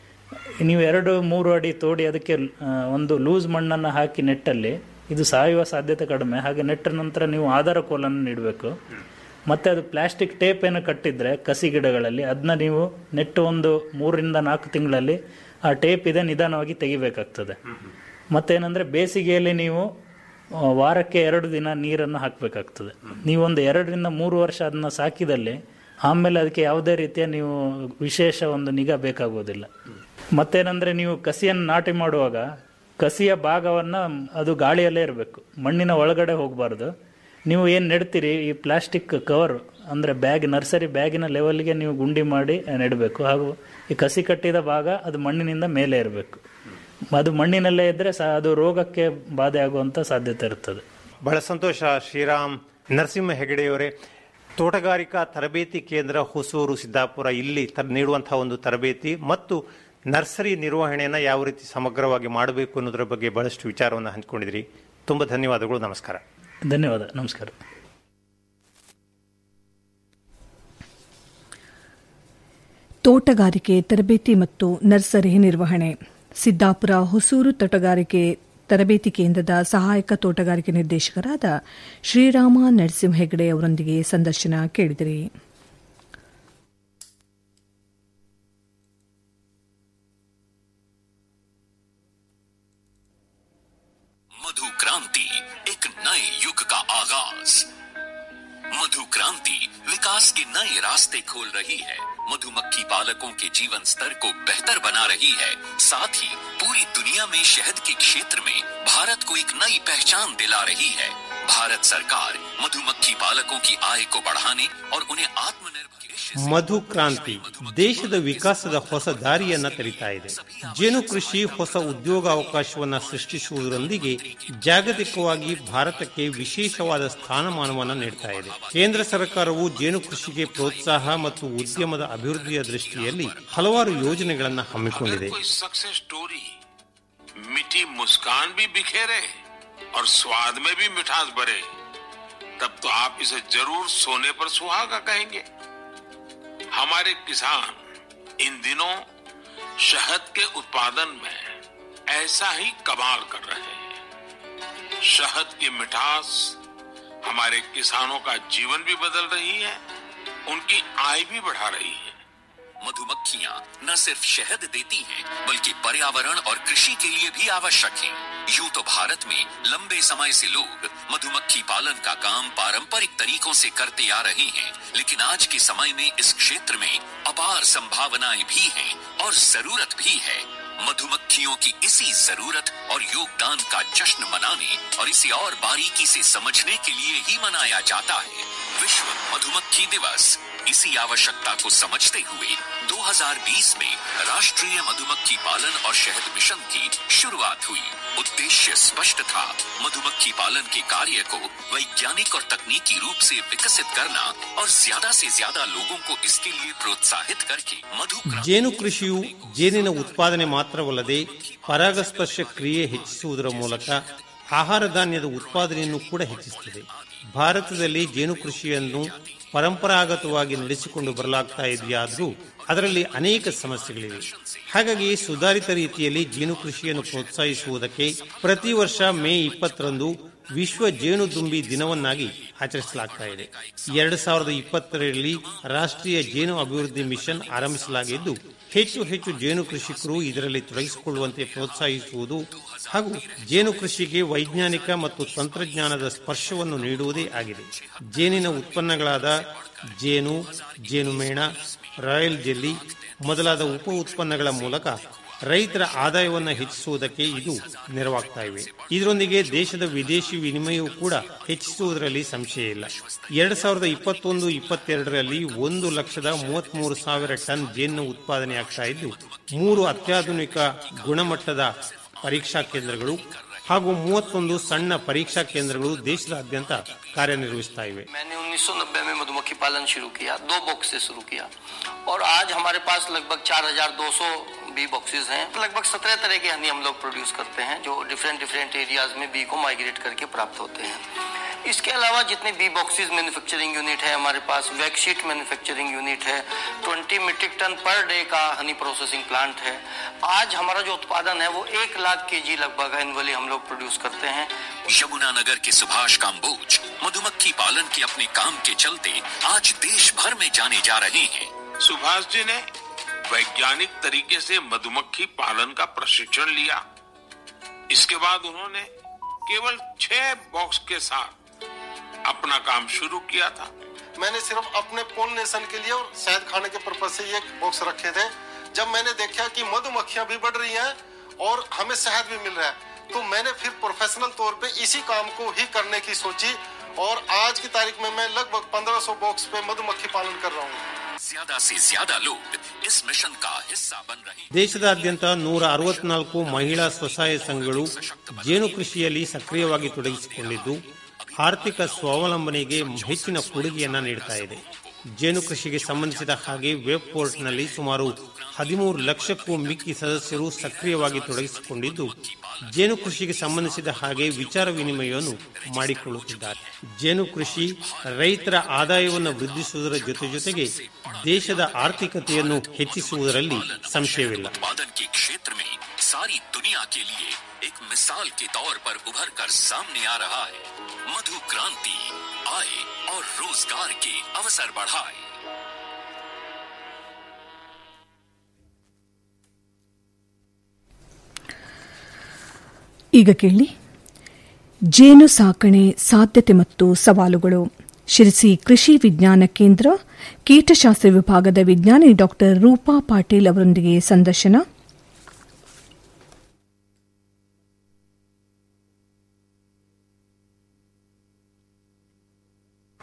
ನೀವು ಎರಡು ಮೂರು ಅಡಿ ತೋಡಿ ಅದಕ್ಕೆ ಆ, ಒಂದು ಲೂಸ್ ಮಣ್ಣನ್ನು ಹಾಕಿ ನೆಟ್ಟಲ್ಲಿ ಇದು ಸಾಯುವ ಸಾಧ್ಯತೆ ಕಡಿಮೆ ಹಾಗೆ ನೆಟ್ಟ ನಂತರ ನೀವು ಆಧಾರ ಕೋಲನ್ನು ನೀಡಬೇಕು ಮತ್ತೆ ಅದು ಪ್ಲಾಸ್ಟಿಕ್ ಟೇಪ್ ಏನು ಕಟ್ಟಿದ್ರೆ ಕಸಿ ಗಿಡಗಳಲ್ಲಿ ಅದನ್ನ ನೀವು ನೆಟ್ಟು ಒಂದು ಮೂರರಿಂದ ನಾಲ್ಕು ತಿಂಗಳಲ್ಲಿ ಆ ಟೇಪ್ ಇದೆ ನಿಧಾನವಾಗಿ ತೆಗಿಬೇಕಾಗ್ತದೆ ಮತ್ತೇನಂದ್ರೆ ಬೇಸಿಗೆಯಲ್ಲಿ ನೀವು ಆ, ವಾರಕ್ಕೆ ಎರಡು ದಿನ ನೀರನ್ನು ಹಾಕಬೇಕಾಗ್ತದೆ ನೀವೊಂದು ಎರಡರಿಂದ ಮೂರು ವರ್ಷ ಅದನ್ನ ಸಾಕಿದಲ್ಲಿ ಆಮೇಲೆ ಅದಕ್ಕೆ ಯಾವುದೇ ರೀತಿಯ ನೀವು ವಿಶೇಷ ಒಂದು ನಿಗಾ ಬೇಕಾಗೋದಿಲ್ಲ ಮತ್ತೇನಂದ್ರೆ ನೀವು ಕಸಿಯನ್ನು ನಾಟಿ ಮಾಡುವಾಗ ಕಸಿಯ ಭಾಗವನ್ನ ಅದು ಗಾಳಿಯಲ್ಲೇ ಇರಬೇಕು ಮಣ್ಣಿನ ಒಳಗಡೆ ಹೋಗಬಾರ್ದು ನೀವು ಏನು ನೆಡ್ತೀರಿ ಈ ಪ್ಲಾಸ್ಟಿಕ್ ಕವರ್ ಅಂದ್ರೆ ಬ್ಯಾಗ್ ನರ್ಸರಿ ಬ್ಯಾಗಿನ ಲೆವೆಲ್ಗೆ ನೀವು ಗುಂಡಿ ಮಾಡಿ ನೆಡಬೇಕು ಹಾಗೂ ಈ ಕಸಿ ಕಟ್ಟಿದ ಭಾಗ ಅದು ಮಣ್ಣಿನಿಂದ ಮೇಲೆ ಇರಬೇಕು ಅದು ಮಣ್ಣಿನಲ್ಲೇ ಇದ್ರೆ ಸಹ ಅದು ರೋಗಕ್ಕೆ ಬಾಧೆ ಆಗುವಂತ ಸಾಧ್ಯತೆ ಇರ್ತದೆ ಬಹಳ ಸಂತೋಷ ಶ್ರೀರಾಮ್ ನರಸಿಂಹ ಹೆಗಡೆಯವರೇ ತೋಟಗಾರಿಕಾ ತರಬೇತಿ ಕೇಂದ್ರ ಹೊಸೂರು ಸಿದ್ದಾಪುರ ಇಲ್ಲಿ ತ- ನೀಡುವಂತಹ ಒಂದು ತರಬೇತಿ ಮತ್ತು ನರ್ಸರಿ ನಿರ್ವಹಣೆಯನ್ನು ಯಾವ ರೀತಿ ಸಮಗ್ರವಾಗಿ ಮಾಡಬೇಕು ಅನ್ನೋದರ ಬಗ್ಗೆ ಬಹಳಷ್ಟು ವಿಚಾರವನ್ನು ಹಂಚಿಕೊಂಡಿದ್ರಿ ತುಂಬ ಧನ್ಯವಾದಗಳು ನಮಸ್ಕಾರ ಧನ್ಯವಾದ ನಮಸ್ಕಾರ ತೋಟಗಾರಿಕೆ ತರಬೇತಿ ಮತ್ತು ನರ್ಸರಿ ನಿರ್ವಹಣೆ ಸಿದ್ದಾಪುರ ಹೊಸೂರು ತೋಟಗಾರಿಕೆ ತರಬೇತಿ ಕೇಂದ್ರದ ಸಹಾಯಕ ತೋಟಗಾರಿಕೆ ನಿರ್ದೇಶಕರಾದ ಶ್ರೀರಾಮ ನರಸಿಂಹ ಹೆಗಡೆ ಅವರೊಂದಿಗೆ ಸಂದರ್ಶನ ಕೇಳಿದಿರಿ मधु क्रांति एक नए युग का आगाज मधु क्रांति विकास के नए रास्ते खोल रही है मधुमक्खी पालकों के जीवन स्तर को बेहतर बना रही है साथ ही पूरी दुनिया में शहद के क्षेत्र में भारत को एक नई पहचान दिला रही है भारत सरकार मधुमक्खी पालकों की आय को बढ़ाने और उन्हें आत्मनिर्भर ಮಧು ಕ್ರಾಂತಿ ದೇಶದ ವಿಕಾಸದ ಹೊಸ ದಾರಿಯನ್ನ ತೆರಿತಾ ಇದೆ ಜೇನು ಕೃಷಿ ಹೊಸ ಉದ್ಯೋಗಾವಕಾಶವನ್ನ ಸೃಷ್ಟಿಸುವುದರೊಂದಿಗೆ ಜಾಗತಿಕವಾಗಿ ಭಾರತಕ್ಕೆ ವಿಶೇಷವಾದ ಸ್ಥಾನಮಾನವನ್ನು ನೀಡ್ತಾ ಇದೆ ಕೇಂದ್ರ ಸರ್ಕಾರವು ಜೇನು ಕೃಷಿಗೆ ಪ್ರೋತ್ಸಾಹ ಮತ್ತು ಉದ್ಯಮದ ಅಭಿವೃದ್ಧಿಯ ದೃಷ್ಟಿಯಲ್ಲಿ ಹಲವಾರು ಯೋಜನೆಗಳನ್ನು ಹಮ್ಮಿಕೊಂಡಿದೆ कोई सक्सेस स्टोरी मीठी मुस्कान भी बिखेरे और स्वाद में भी मिठास भरे तब तो आप इसे जरूर सोने पर सुहागा कहेंगे हमारे किसान इन दिनों शहद के उत्पादन में ऐसा ही कमाल कर रहे हैं शहद की मिठास हमारे किसानों का जीवन भी बदल रही है उनकी आय भी बढ़ा रही है मधुमक्खियाँ न सिर्फ शहद देती हैं, बल्कि पर्यावरण और कृषि के लिए भी आवश्यक हैं। यूं तो भारत में लंबे समय से लोग मधुमक्खी पालन का काम पारंपरिक तरीकों से करते आ रहे हैं लेकिन आज के समय में इस क्षेत्र में अपार संभावनाएं भी हैं और जरूरत भी है मधुमक्खियों की इसी जरूरत और योगदान का जश्न मनाने और इसे और बारीकी से समझने के लिए ही मनाया जाता है विश्व मधुमक्खी दिवस इसी आवश्यकता को समझते हुए 2020 में राष्ट्रीय मधुमक्खी पालन और शहद मिशन की शुरुआत हुई उद्देश्य स्पष्ट था मधुमक्खी पालन के कार्य को वैज्ञानिक और तकनीकी रूप से विकसित करना और ज्यादा से ज्यादा लोगों को इसके लिए प्रोत्साहित करके मधु ಜೇನು ಕೃಷಿಯು ಜೇನಿನ ಉತ್ಪಾದನೆ ಮಾತ್ರವಲ್ಲದೆ ಪರಾಗಸ್ಪರ್ಶ ಕ್ರಿಯೆ ಹೆಚ್ಚಿಸುವುದರ ಮೂಲಕ ಆಹಾರ ಧಾನ್ಯದ ಉತ್ಪಾದನೆಯನ್ನು ಕೂಡ ಹೆಚ್ಚಿಸುತ್ತದೆ ಭಾರತದಲ್ಲಿ ಜೇನು ಕೃಷಿಯನ್ನು ಪರಂಪರಾಗತವಾಗಿ ನಡೆಸಿಕೊಂಡು ಬರಲಾಗ್ತಾ ಇದೆಯಾದರೂ ಅದರಲ್ಲಿ ಅನೇಕ ಸಮಸ್ಯೆಗಳಿವೆ ಹಾಗಾಗಿ ಸುಧಾರಿತ ರೀತಿಯಲ್ಲಿ ಜೇನು ಕೃಷಿಯನ್ನು ಪ್ರೋತ್ಸಾಹಿಸುವುದಕ್ಕೆ ಪ್ರತಿ ವರ್ಷ ಮೇ ಇಪ್ಪತ್ತರಂದು ವಿಶ್ವ ಜೇನುದುಂಬಿ ದಿನವನ್ನಾಗಿ ಆಚರಿಸಲಾಗ್ತಾ ಇದೆ ಎರಡು ಸಾವಿರದ ಇಪ್ಪತ್ತರಲ್ಲಿ ರಾಷ್ಟ್ರೀಯ ಜೇನು ಅಭಿವೃದ್ಧಿ ಮಿಷನ್ ಆರಂಭಿಸಲಾಗಿದ್ದು ಹೆಚ್ಚು ಹೆಚ್ಚು ಜೇನು ಕೃಷಿಕರು ಇದರಲ್ಲಿ ತೊಡಗಿಸಿಕೊಳ್ಳುವಂತೆ ಪ್ರೋತ್ಸಾಹಿಸುವುದು ಹಾಗೂ ಜೇನು ಕೃಷಿಗೆ ವೈಜ್ಞಾನಿಕ ಮತ್ತು ತಂತ್ರಜ್ಞಾನದ ಸ್ಪರ್ಶವನ್ನು ನೀಡುವುದೇ ಆಗಿದೆ ಜೇನಿನ ಉತ್ಪನ್ನಗಳಾದ ಜೇನು ಜೇನುಮೇಣ ರಾಯಲ್ ಜೆಲ್ಲಿ ಮೊದಲಾದ ಉಪ ಉತ್ಪನ್ನಗಳ ಮೂಲಕ ರೈತರ ಆದಾಯವನ್ನು ಹೆಚ್ಚಿಸುವುದಕ್ಕೆ ಇದು ನೆರವಾಗ್ತಾ ಇವೆ ಇದರೊಂದಿಗೆ ದೇಶದ ವಿದೇಶಿ ವಿನಿಮಯವೂ ಕೂಡ ಹೆಚ್ಚಿಸುವುದರಲ್ಲಿ ಸಂಶಯ ಇಲ್ಲ ಎರಡ್ ಸಾವಿರದ ಇಪ್ಪತ್ತೊಂದು ಇಪ್ಪತ್ತೆರಡರಲ್ಲಿ ಒಂದು ಲಕ್ಷದ ಮೂವತ್ಮೂರು ಸಾವಿರ ಟನ್ ಜೇನು ಉತ್ಪಾದನೆಯಾಗ್ತಾ ಇದ್ದು ಮೂರು ಅತ್ಯಾಧುನಿಕ ಗುಣಮಟ್ಟದ ಪರೀಕ್ಷಾ ಕೇಂದ್ರಗಳು ಹಾಗೂ ಮೂವತ್ತೊಂದು ಸಣ್ಣ ಪರೀಕ್ಷಾ ಕೇಂದ್ರಗಳು ದೇಶದಾದ್ಯಂತ ಕಾರ್ಯನಿರ್ವಹಿಸ್ತಾ ಇವೆ मैंने 1990 में मधुमक्खी पालन शुरू किया दो बॉक्स से शुरू किया और आज हमारे पास लगभग 4200 बी बॉक्सेस हैं लगभग 17 तरह के हनी हम लोग प्रोड्यूस करते हैं जो डिफरेंट डिफरेंट एरियाज में बी को माइग्रेट करके प्राप्त होते हैं इसके अलावा जितने बी बॉक्सेस मैन्युफैक्चरिंग यूनिट है हमारे पास वैक्सीट मैन्युफैक्चरिंग यूनिट है 20 मीट्रिक टन पर डे का हनी प्रोसेसिंग प्लांट है आज हमारा जो उत्पादन है वो एक लाख के जी लगभग एनुअली हम लोग प्रोड्यूस करते हैं यमुनानगर के सुभाष काम्बोज मधुमक्खी पालन के अपने काम के चलते आज देश भर में जाने जा रहे हैं सुभाष जी ने वैज्ञानिक तरीके से मधुमक्खी पालन का प्रशिक्षण लिया इसके बाद उन्होंने केवल छह बॉक्स के साथ अपना काम शुरू किया था मैंने सिर्फ अपने पोलिनेशन के लिए और शहद खाने के पर्पज से ये बॉक्स रखे थे जब मैंने देखा कि मधुमक्खियां भी बढ़ रही हैं और हमें शहद भी मिल रहा है तो मैंने फिर प्रोफेशनल तौर पे इसी काम को ही करने की सोची और आज की तारीख में मैं लगभग 1500 बॉक्स पे मधुमक्खी पालन कर रहा हूँ ज्यादा से ज्यादा लोग इस मिशन का हिस्सा बन रहे हैं ದೇಶದಾದ್ಯಂತ ನೂರ ಅರವತ್ನಾಲ್ಕು ಮಹಿಳಾ ಸ್ವಸಹಾಯ ಸಂಘಗಳು ಜೇನು ಕೃಷಿಯಲ್ಲಿ ಸಕ್ರಿಯವಾಗಿ ತೊಡಗಿಸಿಕೊಂಡಿದ್ದು ಆರ್ಥಿಕ ಸ್ವಾವಲಂಬನೆಗೆ ಹೆಚ್ಚಿನ ಕೊಡುಗೆಯನ್ನ ನೀಡ್ತಾ ಇದೆ ಜೇನು ಕೃಷಿಗೆ ಸಂಬಂಧಿಸಿದ ಹಾಗೆ ವೆಬ್ ಪೋರ್ಟ್ನಲ್ಲಿ ಸುಮಾರು ಹದಿಮೂರು ಲಕ್ಷಕ್ಕೂ ಮಿಕ್ಕಿ ಸದಸ್ಯರು ಸಕ್ರಿಯವಾಗಿ ತೊಡಗಿಸಿಕೊಂಡಿದ್ದು ಜೇನು ಕೃಷಿಗೆ ಸಂಬಂಧಿಸಿದ ಹಾಗೆ ವಿಚಾರ ವಿನಿಮಯವನ್ನು ಮಾಡಿಕೊಳ್ಳುತ್ತಿದ್ದಾರೆ ಜೇನು ಕೃಷಿ ರೈತರ ಆದಾಯವನ್ನು ವೃದ್ಧಿಸುವುದರ ಜೊತೆ ಜೊತೆಗೆ ದೇಶದ ಆರ್ಥಿಕತೆಯನ್ನು ಹೆಚ್ಚಿಸುವುದರಲ್ಲಿ ಸಂಶಯವಿಲ್ಲ उत्पादन के क्षेत्र में सारी दुनिया के लिए एक मिसाल के तौर पर उभर कर सामने आ रहा है मधु क्रांति आए और रोजगार के अवसर बढ़ाए ಈಗ ಕೇಳಿ ಜೇನು ಸಾಕಣೆ ಸಾಧ್ಯತೆ ಮತ್ತು ಸವಾಲುಗಳು ಶಿರಸಿ ಕೃಷಿ ವಿಜ್ಞಾನ ಕೇಂದ್ರ ಕೀಟಶಾಸ್ತ್ರ ವಿಭಾಗದ ವಿಜ್ಞಾನಿ ಡಾ ರೂಪಾ ಪಾಟೀಲ್ ಅವರೊಂದಿಗೆ ಸಂದರ್ಶನ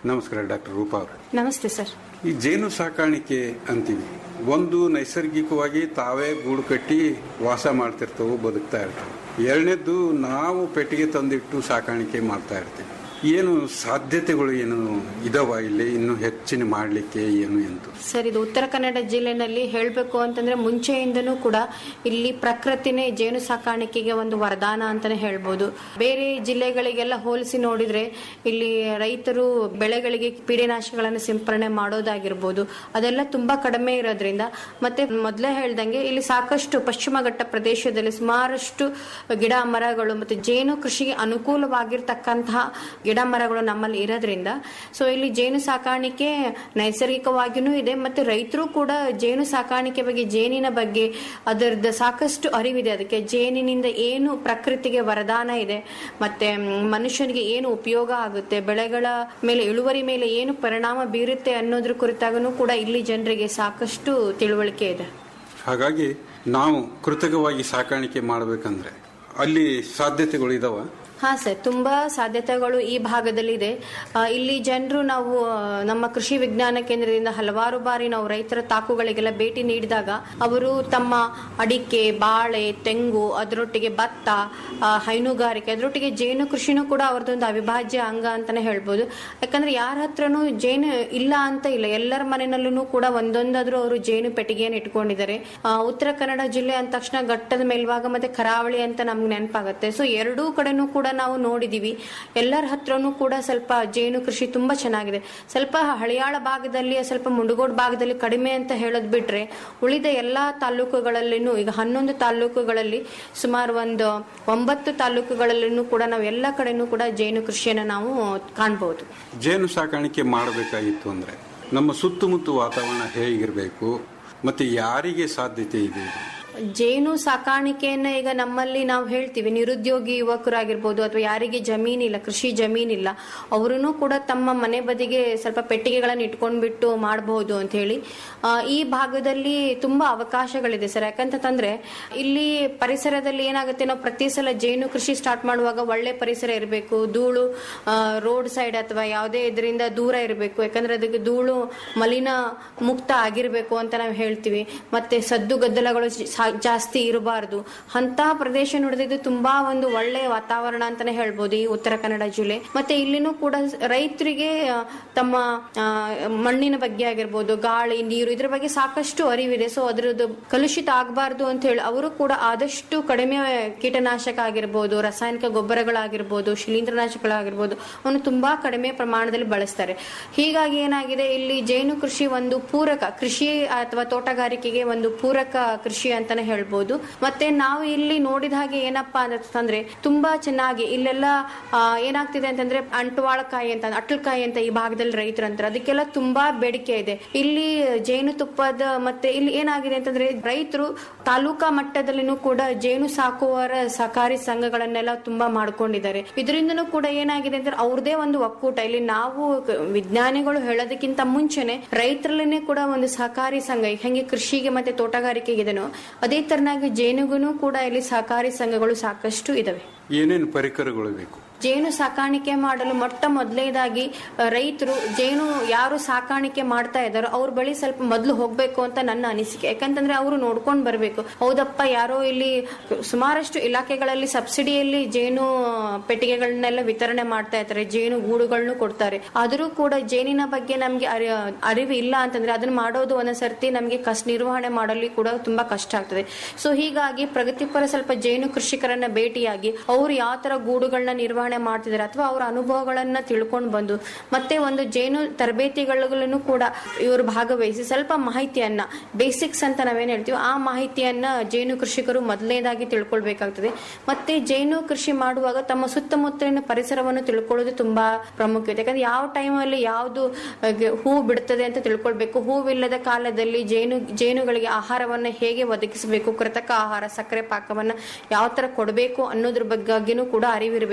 ನಮಸ್ಕಾರ ಡಾಕ್ಟರ್ ರೂಪಾ ಅವರು ನಮಸ್ತೆ ಸರ್ ಈ ಜೇನು ಸಾಕಾಣಿಕೆ ಅಂತೀವಿ ಒಂದು ನೈಸರ್ಗಿಕವಾಗಿ ತಾವೇ ಗೂಡು ಕಟ್ಟಿ ವಾಸ ಮಾಡ್ತಿರ್ತವೆ ಬದುಕ್ತಾ ಇರ್ತವೆ ಎರಡನೇದ್ದು ನಾವು ಪೆಟ್ಟಿಗೆ ತಂದಿಟ್ಟು ಸಾಕಾಣಿಕೆ ಮಾಡ್ತಾ ಇರ್ತೀವಿ ಏನು ಸಾಧ್ಯತೆಗಳು ಏನು ಇದಾವ ಇಲ್ಲಿ ಇನ್ನು ಹೆಚ್ಚಿನ ಮಾಡಲಿಕ್ಕೆ ಏನು ಎಂದು ಸರ್ ಇದು ಉತ್ತರ ಕನ್ನಡ ಜಿಲ್ಲೆನಲ್ಲಿ ಹೇಳಬೇಕು ಅಂತಂದ್ರೆ ಮುಂಚೆಯಿಂದನೂ ಕೂಡ ಇಲ್ಲಿ ಪ್ರಕೃತಿನೇ ಜೇನು ಸಾಕಾಣಿಕೆಗೆ ಒಂದು ವರದಾನ ಅಂತಾನೆ ಹೇಳ್ಬೋದು ಬೇರೆ ಜಿಲ್ಲೆಗಳಿಗೆಲ್ಲ ಹೋಲಿಸಿ ನೋಡಿದ್ರೆ ಇಲ್ಲಿ ರೈತರು ಬೆಳೆಗಳಿಗೆ ಪೀಡೆನಾಶಗಳನ್ನು ಸಿಂಪರಣೆ ಮಾಡೋದಾಗಿರ್ಬೋದು ಅದೆಲ್ಲ ತುಂಬಾ ಕಡಿಮೆ ಇರೋದ್ರಿಂದ ಮತ್ತೆ ಮೊದಲೇ ಹೇಳ್ದಂಗೆ ಇಲ್ಲಿ ಸಾಕಷ್ಟು ಪಶ್ಚಿಮ ಘಟ್ಟ ಪ್ರದೇಶದಲ್ಲಿ ಸುಮಾರಷ್ಟು ಗಿಡ ಮರಗಳು ಮತ್ತೆ ಜೇನು ಕೃಷಿಗೆ ಅನುಕೂಲವಾಗಿರ್ತಕ್ಕಂತಹ ಗಿಡ ಮರಗಳು ನಮ್ಮಲ್ಲಿ ಇರೋದ್ರಿಂದ ಸೊ ಇಲ್ಲಿ ಜೇನು ಸಾಕಾಣಿಕೆ ನೈಸರ್ಗಿಕವಾಗಿಯೂ ಇದೆ ಮತ್ತೆ ರೈತರು ಕೂಡ ಜೇನು ಸಾಕಾಣಿಕೆ ಬಗ್ಗೆ ಜೇನಿನ ಬಗ್ಗೆ ಅದರದ್ದು ಸಾಕಷ್ಟು ಅರಿವಿದೆ ಅದಕ್ಕೆ ಜೇನಿನಿಂದ ಏನು ಪ್ರಕೃತಿಗೆ ವರದಾನ ಇದೆ ಮತ್ತೆ ಮ್, ಮನುಷ್ಯನಿಗೆ ಏನು ಉಪಯೋಗ ಆಗುತ್ತೆ ಬೆಳೆಗಳ ಮೇಲೆ ಇಳುವರಿ ಮೇಲೆ ಏನು ಪರಿಣಾಮ ಬೀರುತ್ತೆ ಅನ್ನೋದ್ರ ಕುರಿತಾಗೂ ಕೂಡ ಇಲ್ಲಿ ಜನರಿಗೆ ಸಾಕಷ್ಟು ತಿಳುವಳಿಕೆ ಇದೆ ಹಾಗಾಗಿ ನಾವು ಕೃತಕವಾಗಿ ಸಾಕಾಣಿಕೆ ಮಾಡಬೇಕಂದ್ರೆ ಅಲ್ಲಿ ಸಾಧ್ಯತೆಗಳು ಇದಾವ ಹಾ ಸರ್ ತುಂಬಾ ಸಾಧ್ಯತೆಗಳು ಈ ಭಾಗದಲ್ಲಿ ಇದೆ ಆ, ಇಲ್ಲಿ ಜನರು ನಾವು ಆ, ನಮ್ಮ ಕೃಷಿ ವಿಜ್ಞಾನ ಕೇಂದ್ರದಿಂದ ಹಲವಾರು ಬಾರಿ ನಾವು ರೈತರ ತಾಕುಗಳಿಗೆಲ್ಲ ಭೇಟಿ ನೀಡಿದಾಗ ಅವರು ತಮ್ಮ ಅಡಿಕೆ ಬಾಳೆ ತೆಂಗು ಅದರೊಟ್ಟಿಗೆ ಭತ್ತ ಆ, ಹೈನುಗಾರಿಕೆ ಅದರೊಟ್ಟಿಗೆ ಜೇನು ಕೃಷಿನೂ ಕೂಡ ಅವ್ರದ್ದೊಂದು ಅವಿಭಾಜ್ಯ ಅಂಗ ಅಂತಾನೆ ಹೇಳ್ಬೋದು ಯಾಕಂದ್ರೆ ಯಾರ ಹತ್ರನೂ ಜೇನು ಇಲ್ಲ ಅಂತ ಇಲ್ಲ ಎಲ್ಲರ ಮನೆಯಲ್ಲೂ ಕೂಡ ಒಂದೊಂದಾದ್ರೂ ಅವರು ಜೇನು ಪೆಟ್ಟಿಗೆಯನ್ನು ಇಟ್ಕೊಂಡಿದ್ದಾರೆ ಆ, ಉತ್ತರ ಕನ್ನಡ ಜಿಲ್ಲೆ ಅಂದ ತಕ್ಷಣ ಘಟ್ಟದ ಮೇಲ್ಭಾಗ ಮತ್ತೆ ಕರಾವಳಿ ಅಂತ ನಮ್ಗೆ ನೆನಪಾಗುತ್ತೆ ಸೊ ಎರಡೂ ಕಡೆನೂ ಕೂಡ ನಾವು ನೋಡಿದೀವಿ ಎಲ್ಲರ ಹತ್ರನೂ ಕೂಡ ಸ್ವಲ್ಪ ಜೇನು ಕೃಷಿ ತುಂಬಾ ಚೆನ್ನಾಗಿದೆ ಸ್ವಲ್ಪ ಹಳಿಯಾಳ ಭಾಗದಲ್ಲಿ ಸ್ವಲ್ಪ ಮುಂಡಗೋಡ್ ಭಾಗದಲ್ಲಿ ಕಡಿಮೆ ಅಂತ ಹೇಳೋದ್ ಬಿಟ್ರೆ ಉಳಿದ ಎಲ್ಲಾ ತಾಲೂಕುಗಳಲ್ಲಿನೂ ಈಗ ಹನ್ನೊಂದು ತಾಲೂಕುಗಳಲ್ಲಿ ಸುಮಾರು ಒಂದು ಒಂಬತ್ತು ತಾಲೂಕುಗಳಲ್ಲಿನೂ ಕೂಡ ನಾವು ಎಲ್ಲ ಕಡೆನೂ ಕೂಡ ಜೇನು ಕೃಷಿಯನ್ನ ನಾವು ಕಾಣಬಹುದು ಜೇನು ಸಾಕಾಣಿಕೆ ಮಾಡಬೇಕಾಗಿತ್ತು ಅಂದ್ರೆ ನಮ್ಮ ಸುತ್ತಮುತ್ತ ವಾತಾವರಣ ಹೇಗಿರಬೇಕು ಮತ್ತೆ ಯಾರಿಗೆ ಸಾಧ್ಯತೆ ಇದೆ ಇದು? ಜೇನು ಸಾಕಾಣಿಕೆಯನ್ನ ಈಗ ನಮ್ಮಲ್ಲಿ ನಾವು ಹೇಳ್ತೀವಿ ನಿರುದ್ಯೋಗಿ ಯುವಕರಾಗಿರ್ಬೋದು ಅಥವಾ ಯಾರಿಗೆ ಜಮೀನಿಲ್ಲ ಕೃಷಿ ಜಮೀನಿಲ್ಲ ಅವರೂ ಕೂಡ ತಮ್ಮ ಮನೆ ಬದಿಗೆ ಸ್ವಲ್ಪ ಪೆಟ್ಟಿಗೆಗಳನ್ನು ಇಟ್ಕೊಂಡ್ಬಿಟ್ಟು ಮಾಡಬಹುದು ಅಂತ ಹೇಳಿ ಆ, ಈ ಭಾಗದಲ್ಲಿ ತುಂಬಾ ಅವಕಾಶಗಳಿದೆ ಸರ್ ಯಾಕಂತಂದ್ರೆ ಇಲ್ಲಿ ಪರಿಸರದಲ್ಲಿ ಏನಾಗುತ್ತೆ ನಾವು ಪ್ರತಿ ಸಲ ಜೇನು ಕೃಷಿ ಸ್ಟಾರ್ಟ್ ಮಾಡುವಾಗ ಒಳ್ಳೆ ಪರಿಸರ ಇರಬೇಕು ಧೂಳು ರೋಡ್ ಸೈಡ್ ಅಥವಾ ಯಾವುದೇ ಇದರಿಂದ ದೂರ ಇರಬೇಕು ಯಾಕಂದ್ರೆ ಅದಕ್ಕೆ ಧೂಳು ಮಲಿನ ಮುಕ್ತ ಆಗಿರ್ಬೇಕು ಅಂತ ನಾವು ಹೇಳ್ತೀವಿ ಮತ್ತೆ ಸದ್ದು ಗದ್ದಲಗಳು ಜಾ- ಜಾಸ್ತಿ ಇರಬಾರ್ದು ಅಂತ ಪ್ರದೇಶ ನೋಡಿದ್ರೆ ತುಂಬಾ ಒಂದು ಒಳ್ಳೆ ವಾತಾವರಣ ಅಂತಾನೆ ಹೇಳ್ಬೋದು ಈ ಉತ್ತರ ಕನ್ನಡ ಜಿಲ್ಲೆ ಮತ್ತೆ ಇಲ್ಲಿನೂ ಕೂಡ ರೈತರಿಗೆ ಆ, ತಮ್ಮ ಆ, ಮಣ್ಣಿನ ಬಗ್ಗೆ ಆಗಿರ್ಬೋದು ಗಾಳಿ ನೀರು ಇದ್ರ ಬಗ್ಗೆ ಸಾಕಷ್ಟು ಅರಿವಿದೆ ಸೊ ಅದ್ರದ್ದು ಕಲುಷಿತ ಆಗಬಾರ್ದು ಅಂತ ಹೇಳಿ ಅವರು ಕೂಡ ಆದಷ್ಟು ಕಡಿಮೆ ಕೀಟನಾಶಕ ಆಗಿರ್ಬೋದು ರಾಸಾಯನಿಕ ಗೊಬ್ಬರಗಳಾಗಿರ್ಬೋದು ಶಿಲೀಂಧ್ರನಾಶಕಗಳಾಗಿರ್ಬೋದು ಅವನು ತುಂಬಾ ಕಡಿಮೆ ಪ್ರಮಾಣದಲ್ಲಿ ಬಳಸ್ತಾರೆ ಹೀಗಾಗಿ ಏನಾಗಿದೆ ಇಲ್ಲಿ ಜೇನು ಕೃಷಿ ಒಂದು ಪೂರಕ ಕೃಷಿ ಅಥವಾ ತೋಟಗಾರಿಕೆಗೆ ಒಂದು ಪೂರಕ ಕೃಷಿ ಅಂತಾನೆ ಹೇಳ್ಬೋದು ಮತ್ತೆ ನಾವು ಇಲ್ಲಿ ನೋಡಿದ ಹಾಗೆ ಏನಪ್ಪಾ ಅಂತಂದ್ರೆ ತುಂಬಾ ಚೆನ್ನಾಗಿ ಇಲ್ಲೆಲ್ಲ ಆ, ಏನಾಗ್ತಿದೆ ಅಂತಂದ್ರೆ ಅಂಟುವಾಳಕಾಯಿ ಅಂತ ಅಟ್ಲಕಾಯಿ ಅಂತ ಈ ಭಾಗದಲ್ಲಿ ರೈತರು ಅಂತಾರೆ ಅದಕ್ಕೆಲ್ಲ ತುಂಬಾ ಬೇಡಿಕೆ ಇದೆ ಇಲ್ಲಿ ಜೇನುತುಪ್ಪದ ಮತ್ತೆ ಇಲ್ಲಿ ಏನಾಗಿದೆ ಅಂತಂದ್ರೆ ರೈತರು ತಾಲೂಕಾ ಮಟ್ಟದಲ್ಲಿನೂ ಕೂಡ ಜೇನು ಸಾಕುವವರ ಸಹಕಾರಿ ಸಂಘಗಳನ್ನೆಲ್ಲ ತುಂಬಾ ಮಾಡ್ಕೊಂಡಿದ್ದಾರೆ ಇದರಿಂದನೂ ಕೂಡ ಏನಾಗಿದೆ ಅಂದ್ರೆ ಅವ್ರದೇ ಒಂದು ಒಕ್ಕೂಟ ಇಲ್ಲಿ ನಾವು ಕ- ವಿಜ್ಞಾನಿಗಳು ಹೇಳೋದಕ್ಕಿಂತ ಮುಂಚೆನೆ ರೈತರಲ್ಲೇನೆ ಕೂಡ ಒಂದು ಸಹಕಾರಿ ಸಂಘ ಈಗ ಹೆಂಗೆ ಕೃಷಿಗೆ ಮತ್ತೆ ತೋಟಗಾರಿಕೆಗೆ ಇದೆನೋ ಅದೇ ತರನಾಗಿ ಜೇನುಗುನು ಕೂಡ ಇಲ್ಲಿ ಸಹಕಾರಿ ಸಂಘಗಳು ಸಾಕಷ್ಟು ಇದಾವೆ ಏನೇನು ಪರಿಕರಗಳು ಬೇಕು ಜೇನು ಸಾಕಾಣಿಕೆ ಮಾಡಲು ಮೊಟ್ಟ ಮೊದಲನೇದಾಗಿ ರೈತರು ಜೇನು ಯಾರು ಸಾಕಾಣಿಕೆ ಮಾಡ್ತಾ ಇದ್ದಾರೋ ಅವ್ರ ಬಳಿ ಸ್ವಲ್ಪ ಮೊದಲು ಹೋಗ್ಬೇಕು ಅಂತ ನನ್ನ ಅನಿಸಿಕೆ ಯಾಕಂತಂದ್ರೆ ಅವರು ನೋಡ್ಕೊಂಡ್ ಬರ್ಬೇಕು ಹೌದಪ್ಪ ಯಾರೋ ಇಲ್ಲಿ ಸುಮಾರಷ್ಟು ಇಲಾಖೆಗಳಲ್ಲಿ ಸಬ್ಸಿಡಿಯಲ್ಲಿ ಜೇನು ಪೆಟ್ಟಿಗೆಗಳನ್ನೆಲ್ಲ ವಿತರಣೆ ಮಾಡ್ತಾ ಇರ್ತಾರೆ ಜೇನು ಗೂಡುಗಳನ್ನು ಕೊಡ್ತಾರೆ ಆದರೂ ಕೂಡ ಜೇನಿನ ಬಗ್ಗೆ ನಮ್ಗೆ ಅರಿ- ಅರಿವು ಇಲ್ಲ ಅಂತಂದ್ರೆ ಅದನ್ನ ಮಾಡೋದು ಒಂದೊಂದ್ಸರ್ತಿ ನಮ್ಗೆ ಕಷ್ಟ ನಿರ್ವಹಣೆ ಮಾಡಲಿ ಕೂಡ ತುಂಬಾ ಕಷ್ಟ ಆಗ್ತದೆ ಸೊ ಹೀಗಾಗಿ ಪ್ರಗತಿಪರ ಸ್ವಲ್ಪ ಜೇನು ಕೃಷಿಕರನ್ನ ಭೇಟಿಯಾಗಿ ಅವ್ರು ಯಾವ ತರ ಗೂಡುಗಳನ್ನ ನಿರ್ವಹಣೆ ಮಾಡ್ತಿದ್ದಾರೆ ಅಥವಾ ಅವರ ಅನುಭವಗಳನ್ನ ತಿಳ್ಕೊಂಡು ಬಂದು ಮತ್ತೆ ಒಂದು ಜೇನು ತರಬೇತಿಗಳನ್ನು ಕೂಡ ಇವರು ಭಾಗವಹಿಸಿ ಸ್ವಲ್ಪ ಮಾಹಿತಿಯನ್ನ ಬೇಸಿಕ್ಸ್ ಅಂತ ನಾವೇನ್ ಹೇಳ್ತೀವಿ ಆ ಮಾಹಿತಿಯನ್ನ ಜೇನು ಕೃಷಿಕರು ಮೊದಲನೇದಾಗಿ ತಿಳ್ಕೊಳ್ಬೇಕಾಗ್ತದೆ ಮತ್ತೆ ಜೇನು ಕೃಷಿ ಮಾಡುವಾಗ ತಮ್ಮ ಸುತ್ತಮುತ್ತಲಿನ ಪರಿಸರವನ್ನು ತಿಳ್ಕೊಳ್ಳೋದು ತುಂಬಾ ಪ್ರಾಮುಖ್ಯತೆ ಯಾಕಂದ್ರೆ ಯಾವ ಟೈಮಲ್ಲಿ ಯಾವುದು ಹೂ ಬಿಡ್ತದೆ ಅಂತ ತಿಳ್ಕೊಳ್ಬೇಕು ಹೂವಿಲ್ಲದ ಕಾಲದಲ್ಲಿ ಜೇನು ಜೇನುಗಳಿಗೆ ಆಹಾರವನ್ನ ಹೇಗೆ ಒದಗಿಸಬೇಕು ಕೃತಕ ಆಹಾರ ಸಕ್ಕರೆ ಪಾಕವನ್ನ ಯಾವ ತರ ಕೊಡಬೇಕು ಅನ್ನೋದ್ರ ಬಗ್ಗೆನೂ ಕೂಡ ಅರಿವಿರಬೇಕು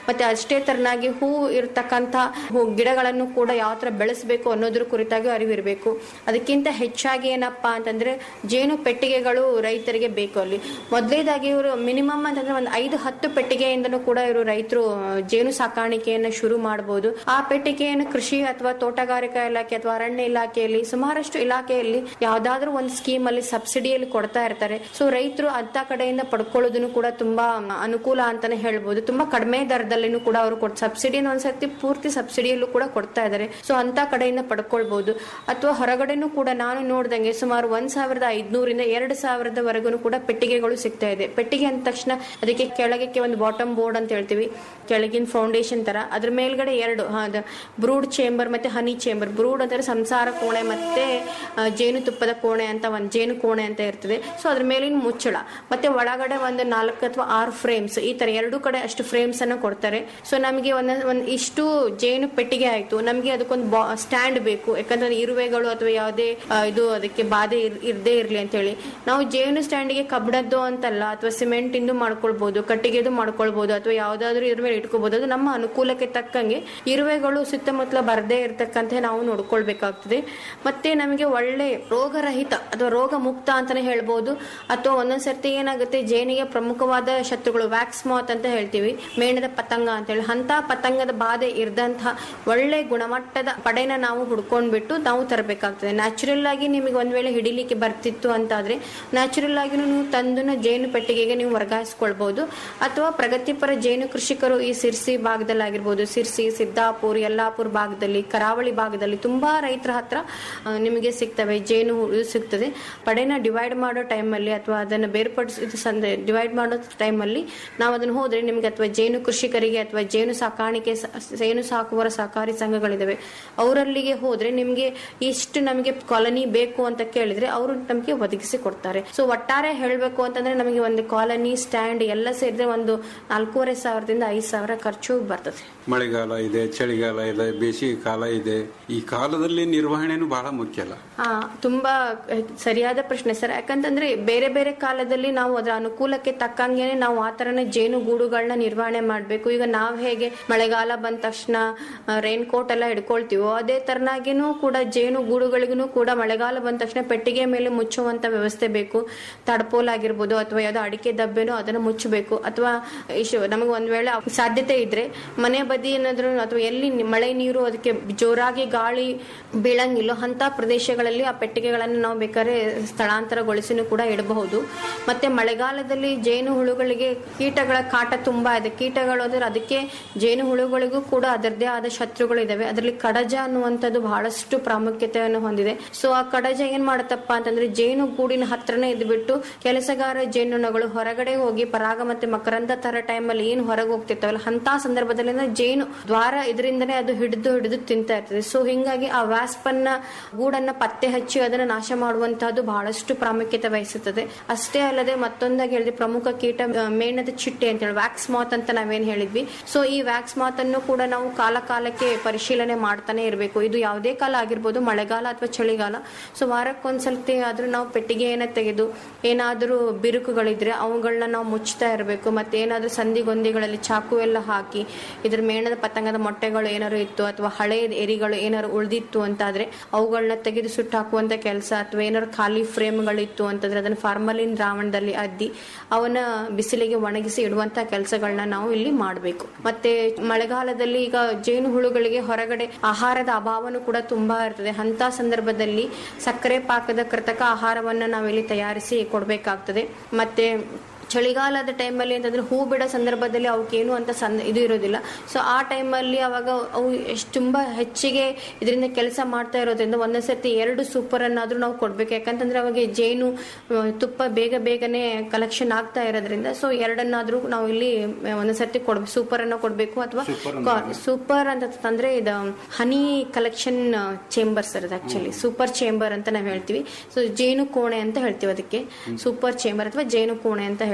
ಮತ್ತೆ ಅಷ್ಟೇ ತರನಾಗಿ ಹೂ ಇರ್ತಕ್ಕಂಥ ಹೂ ಗಿಡಗಳನ್ನು ಕೂಡ ಯಾವ ತರ ಬೆಳೆಸಬೇಕು ಅನ್ನೋದ್ರ ಕುರಿತಾಗಿ ಅರಿವಿರಬೇಕು ಅದಕ್ಕಿಂತ ಹೆಚ್ಚಾಗಿ ಏನಪ್ಪಾ ಅಂತಂದ್ರೆ ಜೇನು ಪೆಟ್ಟಿಗೆಗಳು ರೈತರಿಗೆ ಬೇಕು ಅಲ್ಲಿ ಮೊದಲೇದಾಗಿ ಇವರು ಮಿನಿಮಮ್ ಅಂತಂದ್ರೆ ಒಂದು ಐದು ಹತ್ತು ಪೆಟ್ಟಿಗೆಯಿಂದನೂ ಕೂಡ ಇವರು ರೈತರು ಜೇನು ಸಾಕಾಣಿಕೆಯನ್ನ ಶುರು ಮಾಡಬಹುದು ಆ ಪೆಟ್ಟಿಗೆಯನ್ನು ಕೃಷಿ ಅಥವಾ ತೋಟಗಾರಿಕಾ ಇಲಾಖೆ ಅಥವಾ ಅರಣ್ಯ ಇಲಾಖೆಯಲ್ಲಿ ಸುಮಾರಷ್ಟು ಇಲಾಖೆಯಲ್ಲಿ ಯಾವ್ದಾದ್ರು ಒಂದು ಸ್ಕೀಮ್ ಅಲ್ಲಿ ಸಬ್ಸಿಡಿಯಲ್ಲಿ ಕೊಡ್ತಾ ಇರ್ತಾರೆ ಸೊ ರೈತರು ಅಂತ ಕಡೆಯಿಂದ ಪಡ್ಕೊಳ್ಳೋದನ್ನು ಕೂಡ ತುಂಬಾ ಅನುಕೂಲ ಅಂತಾನೆ ಹೇಳ್ಬೋದು ತುಂಬಾ ಕಡಿಮೆ ದರದಲ್ಲಿನೂ ಕೂಡ ಅವರು ಕೊಡ್ ಸಬ್ಸಿಡಿನ ಒಂದ್ಸರ್ತಿ ಪೂರ್ತಿ ಸಬ್ಸಿಡಿಯಲ್ಲೂ ಕೂಡ ಕೊಡ್ತಾ ಇದ್ದಾರೆ ಸೊ ಅಂತ ಕಡೆಯಿಂದ ಪಡ್ಕೊಳ್ಬಹುದು ಅಥವಾ ಹೊರಗಡೆನೂ ಕೂಡ ನಾನು ನೋಡ್ದಂಗೆ ಸುಮಾರು ಒಂದ್ ಸಾವಿರದ ಐದ್ನೂರಿಂದ ಎರಡು ಸಾವಿರದವರೆಗೂ ಕೂಡ ಪೆಟ್ಟಿಗೆಗಳು ಸಿಗ್ತಾ ಇದೆ ಪೆಟ್ಟಿಗೆ ಅಂದ ತಕ್ಷಣ ಅದಕ್ಕೆ ಕೆಳಗೆ ಒಂದು ಬಾಟಮ್ ಬೋರ್ಡ್ ಅಂತ ಹೇಳ್ತೀವಿ ಕೆಳಗಿನ ಫೌಂಡೇಶನ್ ತರ ಅದ್ರ ಮೇಲ್ಗಡೆ ಎರಡು ಬ್ರೂಡ್ ಚೇಂಬರ್ ಮತ್ತೆ ಹನಿ ಚೇಂಬರ್ ಬ್ರೂಡ್ ಅಂದ್ರೆ ಸಂಸಾರ ಕೋಣೆ ಮತ್ತೆ ಆ, ಜೇನುತುಪ್ಪದ ಕೋಣೆ ಅಂತ ಒಂದು ಜೇನು ಕೋಣೆ ಅಂತ ಇರ್ತದೆ ಸೊ ಅದ್ರ ಮೇಲಿನ ಮುಚ್ಚಳ ಮತ್ತೆ ಒಳಗಡೆ ಒಂದು ನಾಲ್ಕು ಅಥವಾ ಆರು ಫ್ರೇಮ್ಸ್ ಈ ತರ ಎರಡು ಕಡೆ ಅಷ್ಟು ಫ್ರೇಮ್ಸ್ ಅನ್ನು ಕೊಡ್ತಾರೆ ಸೊ ನಮಗೆ ಒಂದ್ ಒಂದ್ ಇಷ್ಟು ಜೇನು ಪೆಟ್ಟಿಗೆ ಆಯ್ತು ನಮಗೆ ಅದಕ್ಕೊಂದು ಸ್ಟ್ಯಾಂಡ್ ಬೇಕು ಯಾಕಂದ್ರೆ ಇರುವೆಗಳು ಅಥವಾ ಯಾವುದೇ ಆ, ಇದು ಅದಕ್ಕೆ ಬಾಧೆ ಇರ್- ಇರ್ದೇ ಇರ್ಲಿ ಅಂತ ಹೇಳಿ ನಾವು ಜೇನು ಸ್ಟ್ಯಾಂಡಿಗೆ ಕಬ್ಬಣದ್ದು ಅಂತಲ್ಲ ಅಥವಾ ಸಿಮೆಂಟ್ ಇಂದು ಮಾಡ್ಕೊಳ್ಬಹುದು ಕಟ್ಟಿಗೆದು ಮಾಡ್ಕೊಳ್ಬಹುದು ಅಥವಾ ಯಾವ್ದಾದ್ರು ಇದ್ರ ಮೇಲೆ ಇಟ್ಕೋಬಹುದು ಅದು ನಮ್ಮ ಅನುಕೂಲಕ್ಕೆ ತಕ್ಕಂಗೆ ಇರುವೆಗಳು ಸುತ್ತಮುತ್ತಲ ಬರದೇ ಇರ್ತಕ್ಕಂತೆ ನಾವು ನೋಡ್ಕೊಳ್ಬೇಕಾಗ್ತದೆ ಮತ್ತೆ ನಮಗೆ ಒಳ್ಳೆ ರೋಗರಹಿತ ಅಥವಾ ರೋಗ ಮುಕ್ತ ಅಂತಾನೆ ಹೇಳ್ಬೋದು ಅಥವಾ ಒಂದೊಂದ್ ಸರ್ತಿ ಏನಾಗುತ್ತೆ ಜೇನಿಗೆ ಪ್ರಮುಖವಾದ ಶತ್ರುಗಳು ವ್ಯಾಕ್ಸ್ ಮಾತ್ ಅಂತ ಹೇಳ್ತೀವಿ ಮೇಣದ ಪತಂಗ ಅಂತ ಹೇಳಿ ಅಂತ ಪತಂಗದ ಬಾಧೆ ಇರದಂತಹ ಒಳ್ಳೆ ಗುಣಮಟ್ಟದ ಪಡೆನ ನಾವು ಹುಡ್ಕೊಂಡ್ಬಿಟ್ಟು ನಾವು ತರಬೇಕಾಗ್ತದೆ ನ್ಯಾಚುರಲ್ ಆಗಿ ನಿಮಗೆ ಒಂದ್ ವೇಳೆ ಹಿಡಿಲಿಕ್ಕೆ ಬರ್ತಿತ್ತು ಅಂತಾದ್ರೆ ನ್ಯಾಚುರಲ್ ಆಗಿ ನೀವು ತಂದನ್ನ ಜೇನು ಪೆಟ್ಟಿಗೆಗೆ ನೀವು ವರ್ಗಾಯಿಸ್ಕೊಳ್ಬಹುದು ಅಥವಾ ಪ್ರಗತಿಪರ ಜೇನು ಕೃಷಿಕರು ಈ ಸಿರ್ಸಿ ಭಾಗದಲ್ಲಿ ಆಗಿರ್ಬೋದು ಸಿರ್ಸಿ ಸಿದ್ದಾಪುರ್ ಯಲ್ಲಾಪುರ್ ಭಾಗದಲ್ಲಿ ಕರಾವಳಿ ಭಾಗದಲ್ಲಿ ತುಂಬಾ ರೈತರ ಹತ್ರ ಆ, ನಿಮಗೆ ಸಿಗ್ತವೆ ಜೇನು ಹುಳು ಸಿಗ್ತದೆ ಪಡೆನ ಡಿವೈಡ್ ಮಾಡೋ ಟೈಮಲ್ಲಿ ಅಥವಾ ಅದನ್ನು ಬೇರ್ಪಡಿಸಿ ಸಂದೆ ಡಿವೈಡ್ ಮಾಡೋ ಟೈಮಲ್ಲಿ ನಾವು ಅದನ್ನು ಹೋದ್ರೆ ನಿಮಗೆ ಅಥವಾ ಜೇನು ಕೃಷಿಕರಿಗೆ ಅಥವಾ ಜೇನು ಸಾಕಾಣಿಕೆ ಸ- ಜೇನು ಸಾಕುವರ ಸಹಕಾರಿ ಸಂಘಗಳಿದಾವೆ ಅವರಲ್ಲಿಗೆ ಹೋದ್ರೆ ನಿಮಗೆ ಇಷ್ಟು ನಮಗೆ ಕಾಲನಿ ಬೇಕು ಅಂತ ಕೇಳಿದ್ರೆ ಅವರು ನಮಗೆ ಒದಗಿಸಿ ಕೊಡ್ತಾರೆ ಸೊ ಒಟ್ಟಾರೆ ಹೇಳಬೇಕು ಅಂತಂದ್ರೆ ನಮಗೆ ಒಂದು ಕಾಲನಿ ಸ್ಟ್ಯಾಂಡ್ ಎಲ್ಲ ಸೇರಿದ್ರೆ ಒಂದು ನಾಲ್ಕೂವರೆ ಸಾವಿರದಿಂದ ಐದು ಸಾವಿರ ಖರ್ಚು ಬರ್ತದೆ ಮಳೆಗಾಲ ಇದೆ ಚಳಿಗಾಲ ಇದೆ ಬೇಸಿಗೆ ಕಾಲ ಇದೆ ಈ ಕಾಲದಲ್ಲಿ ನಿರ್ವಹಣೆನೂ ಬಹಳ ಮುಖ್ಯ ಅಲ್ಲ ಆ ತುಂಬಾ ಸರಿಯಾದ ಪ್ರಶ್ನೆ ಸರ್ ಯಾಕಂತಂದ್ರೆ ಬೇರೆ ಬೇರೆ ಕಾಲದಲ್ಲಿ ನಾವು ಅದರ ಅನುಕೂಲಕ್ಕೆ ತಕ್ಕಂಗೆನೆ ನಾವು ಆ ತರನೇ ಜೇನು ಗೂಡುಗಳನ್ನ ನಿರ್ವಹಣೆ ಮಾಡಬೇಕು ಈಗ ನಾವು ಹೇಗೆ ಮಳೆಗಾಲ ಬಂದ ತಕ್ಷಣ ರೈನ್ ಕೋಟ್ ಎಲ್ಲ ಹಿಡ್ಕೊಳ್ತೀವೋ ಅದೇ ತರನಾಗಿನೂ ಕೂಡ ಜೇನು ಗೂಡುಗಳಿಗೂ ಕೂಡ ಮಳೆಗಾಲ ಬಂದ ತಕ್ಷಣ ಪೆಟ್ಟಿಗೆ ಮೇಲೆ ಮುಚ್ಚುವಂತ ವ್ಯವಸ್ಥೆ ಬೇಕು ತಡಪೋಲ್ ಆಗಿರ್ಬೋದು ಅಥವಾ ಯಾವ್ದೋ ಅಡಿಕೆ ದಬ್ಬೆನೋ ಅದನ್ನ ಮುಚ್ಚಬೇಕು ಅಥವಾ ಇಶ್ ನಮಗೆ ಒಂದ್ ವೇಳೆ ಸಾಧ್ಯತೆ ಇದ್ರೆ ಮನೆ ಬದಿ ಏನಾದ್ರು ಅಥವಾ ಎಲ್ಲಿ ನಿ- ಮಳೆ ನೀರು ಅದಕ್ಕೆ ಜೋರಾಗಿ ಗಾಳಿ ಬೀಳಂಗಿಲ್ಲೋ ಅಂತ ಪ್ರದೇಶಗಳಲ್ಲಿ ಆ ಪೆಟ್ಟಿಗೆಗಳನ್ನು ನಾವು ಬೇಕಾದ್ರೆ ಸ್ಥಳಾಂತರಗೊಳಿಸಿನೂ ಕೂಡ ಇಡಬಹುದು ಮತ್ತೆ ಮಳೆಗಾಲದಲ್ಲಿ ಜೇನು ಹುಳುಗಳಿಗೆ ಕೀಟಗಳ ಕಾಟ ತುಂಬಾ ಇದೆ ಕೀಟಗಳು ಅಂದ್ರೆ ಅದಕ್ಕೆ ಜೇನು ಹುಳುಗಳಿಗೂ ಕೂಡ ಅದರದೇ ಆದ ಶತ್ರುಗಳು ಇದಾವೆ ಅದರಲ್ಲಿ ಕಡಜ ಅನ್ನುವಂಥದ್ದು ಬಹಳಷ್ಟು ಪ್ರಾಮುಖ್ಯತೆಯನ್ನು ಹೊಂದಿದೆ ಸೊ ಆ ಕಡಜ ಏನ್ ಮಾಡುತ್ತಪ್ಪ ಅಂತಂದ್ರೆ ಜೇನು ಗೂಡಿನ ಹತ್ರನೇ ಇದ್ಬಿಟ್ಟು ಕೆಲಸಗಾರ ಜೇನುನೊಣಗಳು ಹೊರಗಡೆ ಹೋಗಿ ಪರಾಗ ಮತ್ತೆ ಮಕರಂದ ತರ ಟೈಮಲ್ಲಿ ಏನು ಹೊರಗೆ ಹೋಗ್ತಿರ್ತಾವಲ್ಲ ಅಂತ ಸಂದರ್ಭದಲ್ಲಿ ಅಂದ್ರೆ ಜೇನು ದ್ವಾರ ಇದರಿಂದನೇ ಅದು ಹಿಡಿದು ಹಿಡಿದು ತಿಂತಾ ಇರ್ತದೆ ಸೊ ಹಿಂಗಾಗಿ ಆ ವ್ಯಾಸ್ಪನ್ನ ಗೂಡನ್ನ ಪತ್ತೆ ಹಚ್ಚಿ ಅದನ್ನ ನಾಶ ಮಾಡುವಂತಹದ್ದು ಬಹಳಷ್ಟು ಪ್ರಾಮುಖ್ಯತೆ ವಹಿಸುತ್ತದೆ ಅಷ್ಟೇ ಅಲ್ಲದೆ ಮತ್ತೊಂದಾಗಿ ಹೇಳಿದ್ರೆ ಪ್ರಮುಖ ಕೀಟ ಆ, ಮೇಣದ ಚಿಟ್ಟೆ ಅಂತ ಹೇಳಿ ವ್ಯಾಕ್ಸ್ ಮಾತ್ ಅಂತ ನಾವೇನ್ ಹೇಳಿದ್ವಿ ಸೊ ಈ ವ್ಯಾಕ್ಸ್ ಮಾತ್ ಅನ್ನು ಕೂಡ ನಾವು ಕಾಲ ಕಾಲಕ್ಕೆ ಪರಿಶೀಲನೆ ಮಾಡ್ತಾನೆ ಇರಬೇಕು ಇದು ಯಾವುದೇ ಕಾಲ ಆಗಿರ್ಬೋದು ಮಳೆಗಾಲ ಅಥವಾ ಚಳಿಗಾಲ ಸೊ ವಾರಕ್ಕೊಂದ್ಸಲ್ತಿ ಆದ್ರೂ ನಾವು ಪೆಟ್ಟಿಗೆಯನ್ನ ತೆಗೆದು ಏನಾದರೂ ಬಿರುಕುಗಳಿದ್ರೆ ಅವುಗಳನ್ನ ನಾವು ಮುಚ್ತಾ ಇರಬೇಕು ಮತ್ತೆ ಏನಾದ್ರೂ ಸಂದಿಗೊಂದಿಗಳಲ್ಲಿ ಚಾಕು ಎಲ್ಲ ಹಾಕಿ ಇದ್ರ ಮೇಣದ ಪತಂಗದ ಮೊಟ್ಟೆಗಳು ಏನಾದ್ರು ಇತ್ತು ಅಥವಾ ಹಳೆ ಎರಿಗಳು ಏನಾದ್ರು ಉಳಿದಿತ್ತು ಅಂತಾದ್ರೆ ಅವುಗಳನ್ನ ತೆಗೆದು ಸುಟ್ಟು ಹಾಕುವಂತ ಕೆಲಸ ಅಥವಾ ಏನಾದ್ರು ಖಾಲಿ ಫ್ರೇಮ್ಗಳಿತ್ತು ಅಂತಂದ್ರೆ ಅದನ್ನ ಫಾರ್ಮಲಿನ್ ದ್ರಾವಣದಲ್ಲಿ ಅದ್ದಿ ಅವನ್ನ ಬಿಸಿಲಿಗೆ ಒಣಗಿಸಿ ಇಡುವಂತ ಕೆಲಸಗಳನ್ನ ನಾವು ಇಲ್ಲಿ ಮಾಡಬೇಕು ಮತ್ತೆ ಮಳೆಗಾಲದಲ್ಲಿ ಈಗ ಜೇನು ಹುಳುಗಳಿಗೆ ಹೊರಗಡೆ ಆಹಾರದ ಅಭಾವನೂ ಕೂಡ ತುಂಬಾ ಇರ್ತದೆ ಅಂತ ಸಂದರ್ಭದಲ್ಲಿ ಸಕ್ಕರೆ ಪಾಕದ ಕೃತಕ ಆಹಾರವನ್ನ ನಾವಿಲ್ಲಿ ತಯಾರಿಸಿ ಕೊಡಬೇಕಾಗ್ತದೆ ಮತ್ತೆ ಚಳಿಗಾಲದ ಟೈಮಲ್ಲಿ ಅಂತಂದ್ರೆ ಹೂ ಬಿಡೋ ಸಂದರ್ಭದಲ್ಲಿ ಅವಕ್ಕೇನು ಅಂತ ಸಂದ ಇದು ಇರೋದಿಲ್ಲ ಸೊ ಆ ಟೈಮಲ್ಲಿ ಅವಾಗ ಅವು ಎಷ್ಟು ತುಂಬಾ ಹೆಚ್ಚಿಗೆ ಇದರಿಂದ ಕೆಲಸ ಮಾಡ್ತಾ ಇರೋದ್ರಿಂದ ಒಂದೊಂದ್ ಸರ್ತಿ ಎರಡು ಸೂಪರ್ ಅನ್ನಾದ್ರೂ ನಾವು ಕೊಡ್ಬೇಕು ಯಾಕಂತಂದ್ರೆ ಅವಾಗ ಜೇನು ಆ, ತುಪ್ಪ ಬೇಗ ಬೇಗನೆ ಕಲೆಕ್ಷನ್ ಆಗ್ತಾ ಇರೋದ್ರಿಂದ ಸೊ ಎರಡನ್ನಾದ್ರೂ ನಾವು ಇಲ್ಲಿ ಒಂದೊಂದ್ ಸರ್ತಿ ಕೊಡ್ಬೇಕು ಸೂಪರ್ ಅನ್ನ ಕೊಡ್ಬೇಕು ಅಥವಾ ಸೂಪರ್ ಅಂತ ತಂದ್ರೆ ಇದು ಹನಿ ಕಲೆಕ್ಷನ್ ಚೇಂಬರ್ ಸರ್ ಅದು ಆಕ್ಚುಲಿ ಸೂಪರ್ ಚೇಂಬರ್ ಅಂತ ನಾವು ಹೇಳ್ತೀವಿ ಸೊ ಜೇನು ಕೋಣೆ ಅಂತ ಹೇಳ್ತೀವಿ ಅದಕ್ಕೆ ಸೂಪರ್ ಚೇಂಬರ್ ಅಥವಾ ಜೇನು ಕೋಣೆ ಅಂತ ಹೇಳ್ತೀವಿ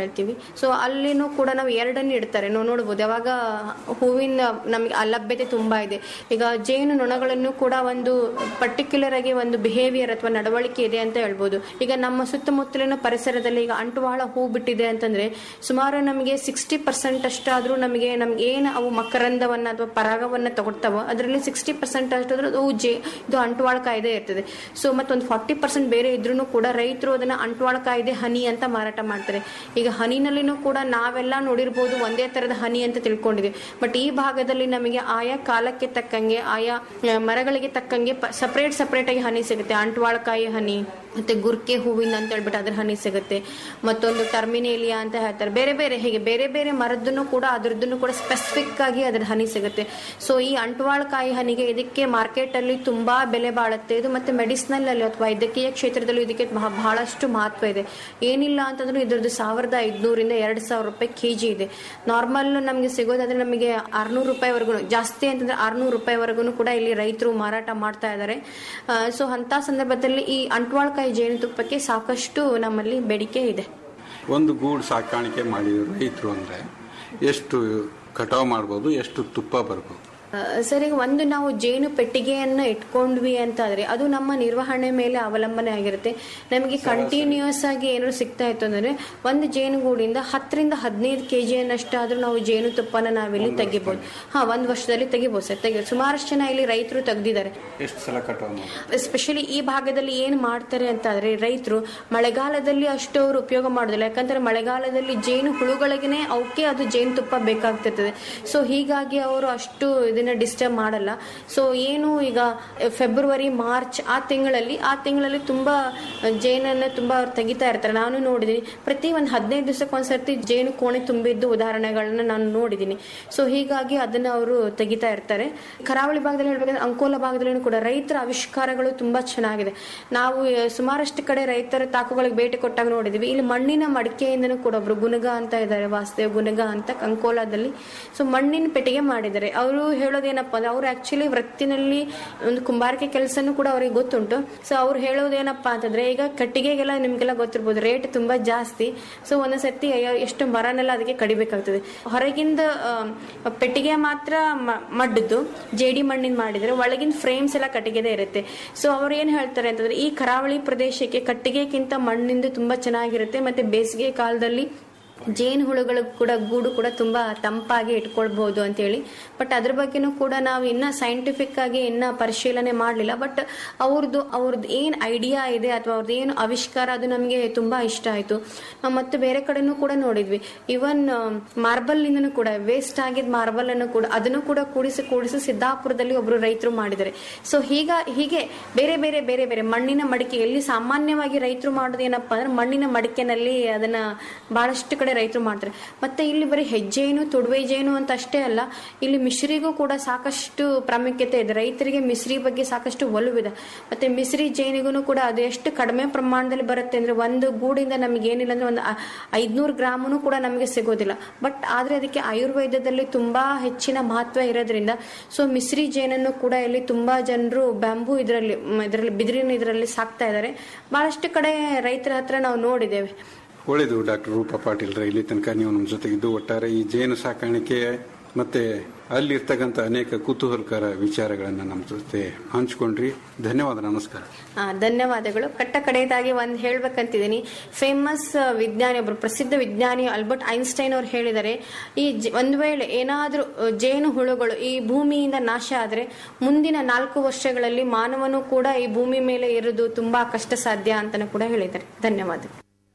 ಹೇಳ್ತೀವಿ ಸೊ ಅಲ್ಲಿನೂ ಕೂಡ ನಾವು ಎರಡನ್ನು ಇಡ್ತಾರೆ ನಾವು ನೋಡ್ಬೋದು ಯಾವಾಗ ಹೂವಿನ ನಮಗೆ ಅಲಭ್ಯತೆ ತುಂಬಾ ಇದೆ ಈಗ ಜೇನು ನೊಣಗಳನ್ನು ಕೂಡ ಒಂದು ಪರ್ಟಿಕ್ಯುಲರ್ ಆಗಿ ಒಂದು ಬಿಹೇವಿಯರ್ ಅಥವಾ ನಡವಳಿಕೆ ಇದೆ ಅಂತ ಹೇಳ್ಬೋದು ಈಗ ನಮ್ಮ ಸುತ್ತಮುತ್ತಲಿನ ಪರಿಸರದಲ್ಲಿ ಈಗ ಅಂಟುವಾಳ ಹೂ ಬಿಟ್ಟಿದೆ ಅಂತಂದ್ರೆ ಸುಮಾರು ನಮಗೆ ಸಿಕ್ಸ್ಟಿ ಪರ್ಸೆಂಟ್ ಅಷ್ಟಾದ್ರೂ ನಮಗೆ ನಮ್ಗೆ ಏನು ಅವು ಮಕರಂದವನ್ನ ಅಥವಾ ಪರಾಗವನ್ನ ತಗೊಳ್ತಾವೋ ಅದರಲ್ಲಿ ಸಿಕ್ಸ್ಟಿ ಪರ್ಸೆಂಟ್ ಅಷ್ಟಾದ್ರೂ ಅದು ಜೇ ಇದು ಅಂಟುವಾಳ ಕಾಯ್ದೆ ಇರ್ತದೆ ಸೊ ಮತ್ತೊಂದು ಫಾರ್ಟಿ ಪರ್ಸೆಂಟ್ ಬೇರೆ ಇದ್ರೂ ಕೂಡ ರೈತರು ಅದನ್ನ ಅಂಟುವಾಳ ಕಾಯ್ದೆ ಹನಿ ಅಂತ ಮಾರಾಟ ಮಾಡ್ತಾರೆ ಈಗ ಹನಿನಲ್ಲಿನೂ ಕೂಡ ನಾವೆಲ್ಲ ನೋಡಿರ್ಬೋದು ಒಂದೇ ತರದ ಹನಿ ಅಂತ ತಿಳ್ಕೊಂಡಿದ್ವಿ ಬಟ್ ಈ ಭಾಗದಲ್ಲಿ ನಮಗೆ ಆಯಾ ಕಾಲಕ್ಕೆ ತಕ್ಕಂಗೆ ಆಯಾ ಆ, ಮರಗಳಿಗೆ ತಕ್ಕಂಗೆ ಸಪರೇಟ್ ಸಪರೇಟ್ ಆಗಿ ಹನಿ ಸಿಗುತ್ತೆ ಅಂಟುವಾಳಕಾಯಿ ಹನಿ ಮತ್ತೆ ಗುರ್ಕೆ ಹೂವಿನ ಅಂತ ಹೇಳ್ಬಿಟ್ಟು ಅದ್ರ ಹನಿ ಸಿಗುತ್ತೆ ಮತ್ತೊಂದು ಟರ್ಮಿನೇಲಿಯಾ ಅಂತ ಹೇಳ್ತಾರೆ ಬೇರೆ ಬೇರೆ ಹೀಗೆ ಬೇರೆ ಬೇರೆ ಮರದ್ದನ್ನು ಕೂಡ ಅದ್ರದ್ದನ್ನು ಕೂಡ ಸ್ಪೆಸಿಫಿಕ್ ಆಗಿ ಅದ್ರ ಹನಿ ಸಿಗುತ್ತೆ ಸೊ ಈ ಅಂಟುವಾಳಕಾಯಿ ಹನಿಗೆ ಇದಕ್ಕೆ ಮಾರ್ಕೆಟ್ ಅಲ್ಲಿ ತುಂಬಾ ಬೆಲೆ ಬಾಳುತ್ತೆ ಇದು ಮತ್ತೆ ಮೆಡಿಸಿನಲ್ ಅಲ್ಲಿ ಅಥವಾ ವೈದ್ಯಕೀಯ ಕ್ಷೇತ್ರದಲ್ಲೂ ಇದಕ್ಕೆ ಬಹ- ಬಹಳಷ್ಟು ಮಹತ್ವ ಇದೆ ಏನಿಲ್ಲ ಅಂತಂದ್ರೂ ಇದ್ರದ್ದು ಸಾವಿರದ ಐದ್ನೂರಿಂದ ಎರಡ್ ಸಾವಿರ ರೂಪಾಯಿ ಕೆಜಿ ಇದೆ ನಾರ್ಮಲ್ ನಮಗೆ ಸಿಗೋದಾದ್ರೆ ನಮಗೆ ಆರ್ನೂರು ರೂಪಾಯಿವರೆಗೂ ಜಾಸ್ತಿ ಅಂತಂದ್ರೆ ಆರ್ನೂರು ರೂಪಾಯಿವರೆಗೂ ಕೂಡ ಇಲ್ಲಿ ರೈತರು ಮಾರಾಟ ಮಾಡ್ತಾ ಇದ್ದಾರೆ ಸೊ ಅಂತ ಸಂದರ್ಭದಲ್ಲಿ ಈ ಅಂಟ್ವಾಳಕಾಯಿ ಜೇನುತುಪ್ಪಕ್ಕೆ ಸಾಕಷ್ಟು ನಮ್ಮಲ್ಲಿ ಬೇಡಿಕೆ ಇದೆ ಒಂದು ಗೂಡು ಸಾಕಾಣಿಕೆ ಮಾಡಿದ ರೈತರು ಅಂದರೆ ಎಷ್ಟು ಕಟಾವು ಮಾಡ್ಬೋದು ಎಷ್ಟು ತುಪ್ಪ ಬರ್ಬೋದು ಆ, ಸರ್ ಈಗ ಒಂದು ನಾವು ಜೇನು ಪೆಟ್ಟಿಗೆಯನ್ನ ಇಟ್ಕೊಂಡ್ವಿ ಅಂತಾದ್ರೆ ಅದು ನಮ್ಮ ನಿರ್ವಹಣೆ ಮೇಲೆ ಅವಲಂಬನೆ ಆಗಿರುತ್ತೆ ನಮಗೆ ಕಂಟಿನ್ಯೂಸ್ ಆಗಿ ಏನಾದ್ರು ಸಿಗ್ತಾ ಇತ್ತು ಅಂದ್ರೆ ಒಂದು ಜೇನುಗೂಡಿಂದ ಹತ್ತರಿಂದ ಹದಿನೈದು ಕೆ ಜಿಯನ್ನಷ್ಟಾದ್ರೂ ನಾವು ಜೇನು ತುಪ್ಪನ ನಾವಿಲ್ಲಿ ತೆಗಿಬಹುದು ಹಾ ಒಂದ್ ವರ್ಷದಲ್ಲಿ ತೆಗಿಬಹುದು ಸರ್ ತೆಗಿ ಸುಮಾರಷ್ಟು ಜನ ಇಲ್ಲಿ ರೈತರು ತೆಗ್ದಿದ್ದಾರೆ ಎಷ್ಟು ಸಲ ಕಟಾವು ಮಾಡ್ಬೋದು ಎಸ್ಪೆಷಲಿ ಈ ಭಾಗದಲ್ಲಿ ಏನ್ ಮಾಡ್ತಾರೆ ಅಂತಾದ್ರೆ ರೈತರು ಮಳೆಗಾಲದಲ್ಲಿ ಅಷ್ಟು ಅವರು ಉಪಯೋಗ ಮಾಡೋದಿಲ್ಲ ಯಾಕಂದ್ರೆ ಮಳೆಗಾಲದಲ್ಲಿ ಜೇನು ಹುಳುಗಳಿಗೆನೆ ಅವಕ್ಕೆ ಅದು ಜೇನುತುಪ್ಪ ಬೇಕಾಗ್ತಿರ್ತದೆ ಸೊ ಹೀಗಾಗಿ ಅವರು ಅಷ್ಟು ಇದನ್ನ ಡಿಸ್ಟರ್ಬ್ ಮಾಡಲ್ಲ ಸೊ ಏನು ಈಗ ಫೆಬ್ರವರಿ ಮಾರ್ಚ್ ಆ ತಿಂಗಳಲ್ಲಿ ಆ ತಿಂಗಳಲ್ಲಿ ತುಂಬಾ ಜೇನನ್ನ ತುಂಬಾ ಅವ್ರು ತೆಗಿತಾ ಇರ್ತಾರೆ ನಾನು ನೋಡಿದೀನಿ ಪ್ರತಿ ಒಂದು ಹದಿನೈದು ದಿವಸಕ್ಕೆ ಒಂದ್ಸರ್ತಿ ಜೇನು ಕೋಣೆ ತುಂಬಿದ್ದು ಉದಾಹರಣೆಗಳನ್ನ ನಾನು ನೋಡಿದೀನಿ ಸೊ ಹೀಗಾಗಿ ಅದನ್ನ ಅವರು ತೆಗಿತಾ ಇರ್ತಾರೆ ಕರಾವಳಿ ಭಾಗದಲ್ಲಿ ಹೇಳ್ಬೇಕಂದ್ರೆ ಅಂಕೋಲ ಭಾಗದಲ್ಲಿ ಕೂಡ ರೈತರ ಆವಿಷ್ಕಾರಗಳು ತುಂಬಾ ಚೆನ್ನಾಗಿದೆ ನಾವು ಆ, ಸುಮಾರಷ್ಟು ಕಡೆ ರೈತರ ತಾಕುಗಳಿಗೆ ಭೇಟಿ ಕೊಟ್ಟಾಗ ನೋಡಿದೀವಿ ಇಲ್ಲಿ ಮಣ್ಣಿನ ಮಡಿಕೆಯಿಂದನೂ ಕೂಡ ಒಬ್ರು ಗುನಗ ಅಂತ ಇದ್ದಾರೆ ವಾಸುದೇವ್ ಗುನಗ ಅಂತ ಅಂಕೋಲಾದಲ್ಲಿ ಸೊ ಮಣ್ಣಿನ ಪೆಟ್ಟಿಗೆ ಮಾಡಿದ್ದಾರೆ ಅವರು ಹೇಳೋದೇನಪ್ಪ ಅಂದ್ರೆ ಅವ್ರು ಆಕ್ಚುಲಿ ವೃತ್ತಿನಲ್ಲಿ ಒಂದು ಕುಂಬಾರಿಕೆ ಕೆಲಸನೂ ಕೂಡ ಅವ್ರಿಗೆ ಗೊತ್ತುಂಟು ಸೊ ಅವ್ರು ಹೇಳೋದೇನಪ್ಪ ಅಂತಂದ್ರೆ ಈಗ ಕಟ್ಟಿಗೆಗೆಲ್ಲ ನಿಮ್ಗೆಲ್ಲ ಗೊತ್ತಿರ್ಬೋದು ರೇಟ್ ತುಂಬಾ ಜಾಸ್ತಿ ಸೊ ಒಂದೊಂದ್ಸತಿ ಅಯ್ಯೋ ಎಷ್ಟು ಮರನೆಲ್ಲ ಅದಕ್ಕೆ ಕಡಿಬೇಕಾಗ್ತದೆ ಹೊರಗಿಂದ ಆ, ಪೆಟ್ಟಿಗೆ ಮಾತ್ರ ಮ- ಮಡ್ಡದ್ದು ಜೇಡಿ ಮಣ್ಣಿನ ಮಾಡಿದ್ರೆ ಒಳಗಿನ ಫ್ರೇಮ್ಸ್ ಎಲ್ಲ ಕಟ್ಟಿಗೆದೇ ಇರುತ್ತೆ ಸೊ ಅವ್ರು ಏನ್ ಹೇಳ್ತಾರೆ ಅಂತಂದ್ರೆ ಈ ಕರಾವಳಿ ಪ್ರದೇಶಕ್ಕೆ ಕಟ್ಟಿಗೆಗಿಂತ ಮಣ್ಣಿಂದ ತುಂಬಾ ಚೆನ್ನಾಗಿರುತ್ತೆ ಮತ್ತೆ ಬೇಸಿಗೆ ಕಾಲದಲ್ಲಿ ಜೇನು ಹುಳುಗಳು ಕೂಡ ಗೂಡು ಕೂಡ ತುಂಬಾ ತಂಪಾಗಿ ಇಟ್ಕೊಳ್ಬಹುದು ಅಂತೇಳಿ ಬಟ್ ಅದ್ರ ಬಗ್ಗೆನೂ ಕೂಡ ನಾವು ಇನ್ನ ಸೈಂಟಿಫಿಕ್ ಆಗಿ ಇನ್ನ ಪರಿಶೀಲನೆ ಮಾಡಲಿಲ್ಲ ಬಟ್ ಅವ್ರದ್ದು ಅವ್ರದ್ದು ಏನ್ ಐಡಿಯಾ ಇದೆ ಅಥವಾ ಅವ್ರದ್ದು ಏನು ಆವಿಷ್ಕಾರ ಅದು ನಮಗೆ ತುಂಬಾ ಇಷ್ಟ ಆಯ್ತು ನಾವು ಮತ್ತೆ ಬೇರೆ ಕಡೆನೂ ಕೂಡ ನೋಡಿದ್ವಿ ಇವನ್ ಮಾರ್ಬಲ್ ಇಂದನೂ ಕೂಡ ವೇಸ್ಟ್ ಆಗಿದ್ ಮಾರ್ಬಲ್ ಅನ್ನು ಕೂಡ ಅದನ್ನು ಕೂಡ ಕೂಡಿಸಿ ಕೂಡಿಸಿ ಸಿದ್ದಾಪುರದಲ್ಲಿ ಒಬ್ರು ರೈತರು ಮಾಡಿದ್ದಾರೆ ಸೊ ಹೀಗ ಹೀಗೆ ಬೇರೆ ಬೇರೆ ಬೇರೆ ಬೇರೆ ಮಣ್ಣಿನ ಮಡಿಕೆ ಎಲ್ಲಿ ಸಾಮಾನ್ಯವಾಗಿ ರೈತರು ಮಾಡೋದು ಏನಪ್ಪಾ ಅಂದ್ರೆ ಮಣ್ಣಿನ ಮಡಿಕೆನಲ್ಲಿ ಅದನ್ನ ಬಹಳಷ್ಟು ಕಡೆ ರೈತರು ಮಾಡ್ತಾರೆ ಮತ್ತೆ ಇಲ್ಲಿ ಬರೀ ಹೆಜ್ಜೆನು ತುಡುವೆ ಜೇನು ಅಂತ ಅಷ್ಟೇ ಅಲ್ಲ ಇಲ್ಲಿ ಮಿಶ್ರಿಗೂ ಕೂಡ ಸಾಕಷ್ಟು ಪ್ರಾಮುಖ್ಯತೆ ಇದೆ ರೈತರಿಗೆ ಮಿಶ್ರಿ ಬಗ್ಗೆ ಸಾಕಷ್ಟು ಒಲವಿದೆ ಮತ್ತೆ ಮಿಶ್ರಿ ಜೇನಿಗೂ ಕೂಡ ಅದು ಎಷ್ಟು ಕಡಿಮೆ ಪ್ರಮಾಣದಲ್ಲಿ ಬರುತ್ತೆ ಅಂದ್ರೆ ಒಂದು ಗೂಡಿಂದ ನಮಗೆ ಏನಿಲ್ಲ ಅಂದ್ರೆ ಒಂದು ಐದ್ನೂರು ಗ್ರಾಮನು ಕೂಡ ನಮಗೆ ಸಿಗೋದಿಲ್ಲ ಬಟ್ ಆದ್ರೆ ಅದಕ್ಕೆ ಆಯುರ್ವೇದದಲ್ಲಿ ತುಂಬಾ ಹೆಚ್ಚಿನ ಮಹತ್ವ ಇರೋದ್ರಿಂದ ಸೊ ಮಿಶ್ರಿ ಜೇನನ್ನು ಕೂಡ ಇಲ್ಲಿ ತುಂಬಾ ಜನರು ಬ್ಯಾಂಬೂ ಇದರಲ್ಲಿ ಇದರಲ್ಲಿ ಬಿದಿರಿನ ಇದರಲ್ಲಿ ಸಾಕ್ತಾ ಇದ್ದಾರೆ ಬಹಳಷ್ಟು ಕಡೆ ರೈತರ ಹತ್ರ ನಾವು ನೋಡಿದ್ದೇವೆ ಒಳ್ಳೆಯದು ಡಾಕ್ಟರ್ ರೂಪಾ ಪಾಟೀಲ್ ಇಲ್ಲಿ ತನಕ ನೀವು ನಮ್ಮ ಜೊತೆಗಿದ್ದು ಒಟ್ಟಾರೆ ಈ ಜೇನು ಸಾಕಾಣಿಕೆ ಮತ್ತೆ ಅಲ್ಲಿರ್ತಕ್ಕಂಥ ಅನೇಕ ಕುತೂಹಲಕರ ವಿಚಾರಗಳನ್ನು ನಮ್ಮ ಜೊತೆ ಹಂಚ್ಕೊಂಡ್ರಿ ಧನ್ಯವಾದ ನಮಸ್ಕಾರ ಆ, ಧನ್ಯವಾದಗಳು ಕಟ್ಟ ಕಡೆಯದಾಗಿ ಒಂದು ಹೇಳ್ಬೇಕಂತಿದ್ದೀನಿ ಫೇಮಸ್ ವಿಜ್ಞಾನಿ ಒಬ್ರು ಪ್ರಸಿದ್ಧ ವಿಜ್ಞಾನಿ ಆಲ್ಬರ್ಟ್ ಐನ್ಸ್ಟೈನ್ ಅವ್ರು ಹೇಳಿದ್ದಾರೆ ಈ ಜ- ಒಂದ್ ವೇಳೆ ಏನಾದ್ರೂ ಅ, ಜೇನು ಹುಳುಗಳು ಈ ಭೂಮಿಯಿಂದ ನಾಶ ಆದ್ರೆ ಮುಂದಿನ ನಾಲ್ಕು ವರ್ಷಗಳಲ್ಲಿ ಮಾನವನು ಕೂಡ ಈ ಭೂಮಿ ಮೇಲೆ ಇರೋದು ತುಂಬಾ ಕಷ್ಟ ಸಾಧ್ಯ ಅಂತಾನು ಕೂಡ ಹೇಳಿದ್ದಾರೆ ಧನ್ಯವಾದ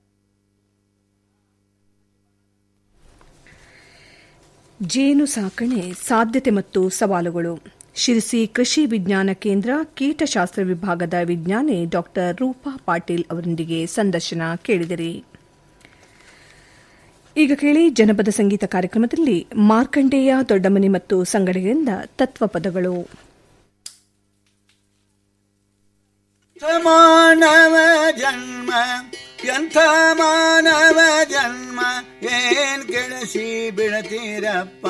ಜೇನು ಸಾಕಣೆ ಸಾಧ್ಯತೆ ಮತ್ತು ಸವಾಲುಗಳು ಶಿರಸಿ ಕೃಷಿ ವಿಜ್ಞಾನ ಕೇಂದ್ರ ಕೀಟಶಾಸ್ತ್ರ ವಿಭಾಗದ ವಿಜ್ಞಾನಿ ಡಾ ರೂಪಾ ಪಾಟೀಲ್ ಅವರೊಂದಿಗೆ ಸಂದರ್ಶನ ಕೇಳಿದಿರಿ ಈಗ ಕೇಳಿ ಜನಪದ ಸಂಗೀತ ಕಾರ್ಯಕ್ರಮದಲ್ಲಿ ಮಾರ್ಕಂಡೇಯ ದೊಡ್ಡಮನಿ ಮತ್ತು ಸಂಗಡಿಗರಿಂದ ತತ್ವಪದಗಳು ಮಾನವ ಜನ್ಮ ಎಂಥ ಮಾನವ ಜನ್ಮ ಏನ್ ಕೆಳಸಿ ಬಿಡತೀರಪ್ಪ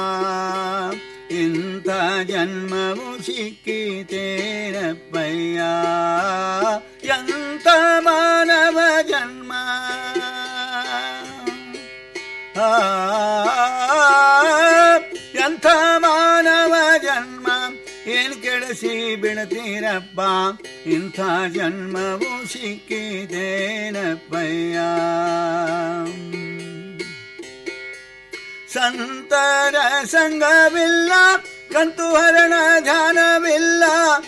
ಇಂಥ ಜನ್ಮವು ಸಿಕ್ಕಿತೇರಪ್ಪಯ್ಯ ಎಂಥ ಮಾನವ ಜನ್ಮ ಎಂಥ ಮಾನವ ಜನ್ಮ ಏನ್ ಕೆಡಿಸಿ ಬಿಡ್ತೀರಪ್ಪ ಇಂಥ ಜನ್ಮವು ಸಿಕ್ಕಿದೇನಪ್ಪಯ್ಯ ಸಂತರ ಸಂಘವಿಲ್ಲ ಕಂತು ಹರಣ ಧ್ಯಾನವಿಲ್ಲ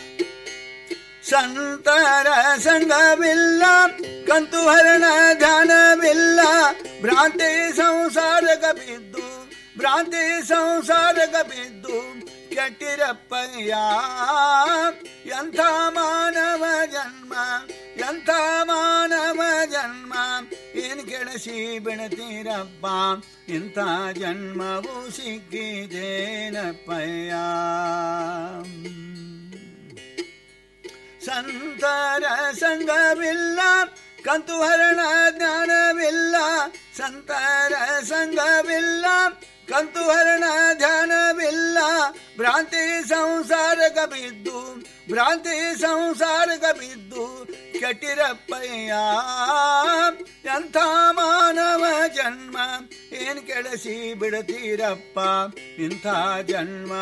ಸಂತರ ಸಂಘವಿಲ್ಲ ಕಂತು ಹರಣ ಧ್ಯಾನವಿಲ್ಲ ಭ್ರಾಂತಿ ಸಂಸಾರಕ ಬಿದ್ದು ಭ್ರಾಂತಿ ಸಂಸಾರಕ ಬಿದ್ದು ಕೆಟ್ಟಿರಪ್ಪಯ್ಯ ಎಂಥ ಮಾನವ ಜನ್ಮ ಎಂಥ ಮಾನವ ಜನ್ಮ ಏನ್ ಕೆಡಿಸಿ ಬಿಡ್ತೀರಪ್ಪ ಇಂಥ ಜನ್ಮವು ಸಿಕ್ಕಿದೇನಪ್ಪಯ್ಯ ಸಂತರ ಸಂಘವಿಲ್ಲ ಕಂತು ಹರಣ ಜ್ಞಾನವಿಲ್ಲ ಸಂತರ ಸಂಘವಿಲ್ಲ ಕಂತು ಹರಣ ಧ್ಯಾನವಿಲ್ಲ ಭ್ರಾಂತಿ ಸಂಸಾರಕ ಬಿದ್ದು ಭ್ರಾಂತಿ ಸಂಸಾರಕ ಬಿದ್ದು ಕೆಟ್ಟಿರಪ್ಪಯ್ಯ ಎಂಥ ಮಾನವ ಜನ್ಮ ಏನ್ ಕೆಡಿಸಿ ಬಿಡ್ತೀರಪ್ಪ ಇಂಥ ಜನ್ಮ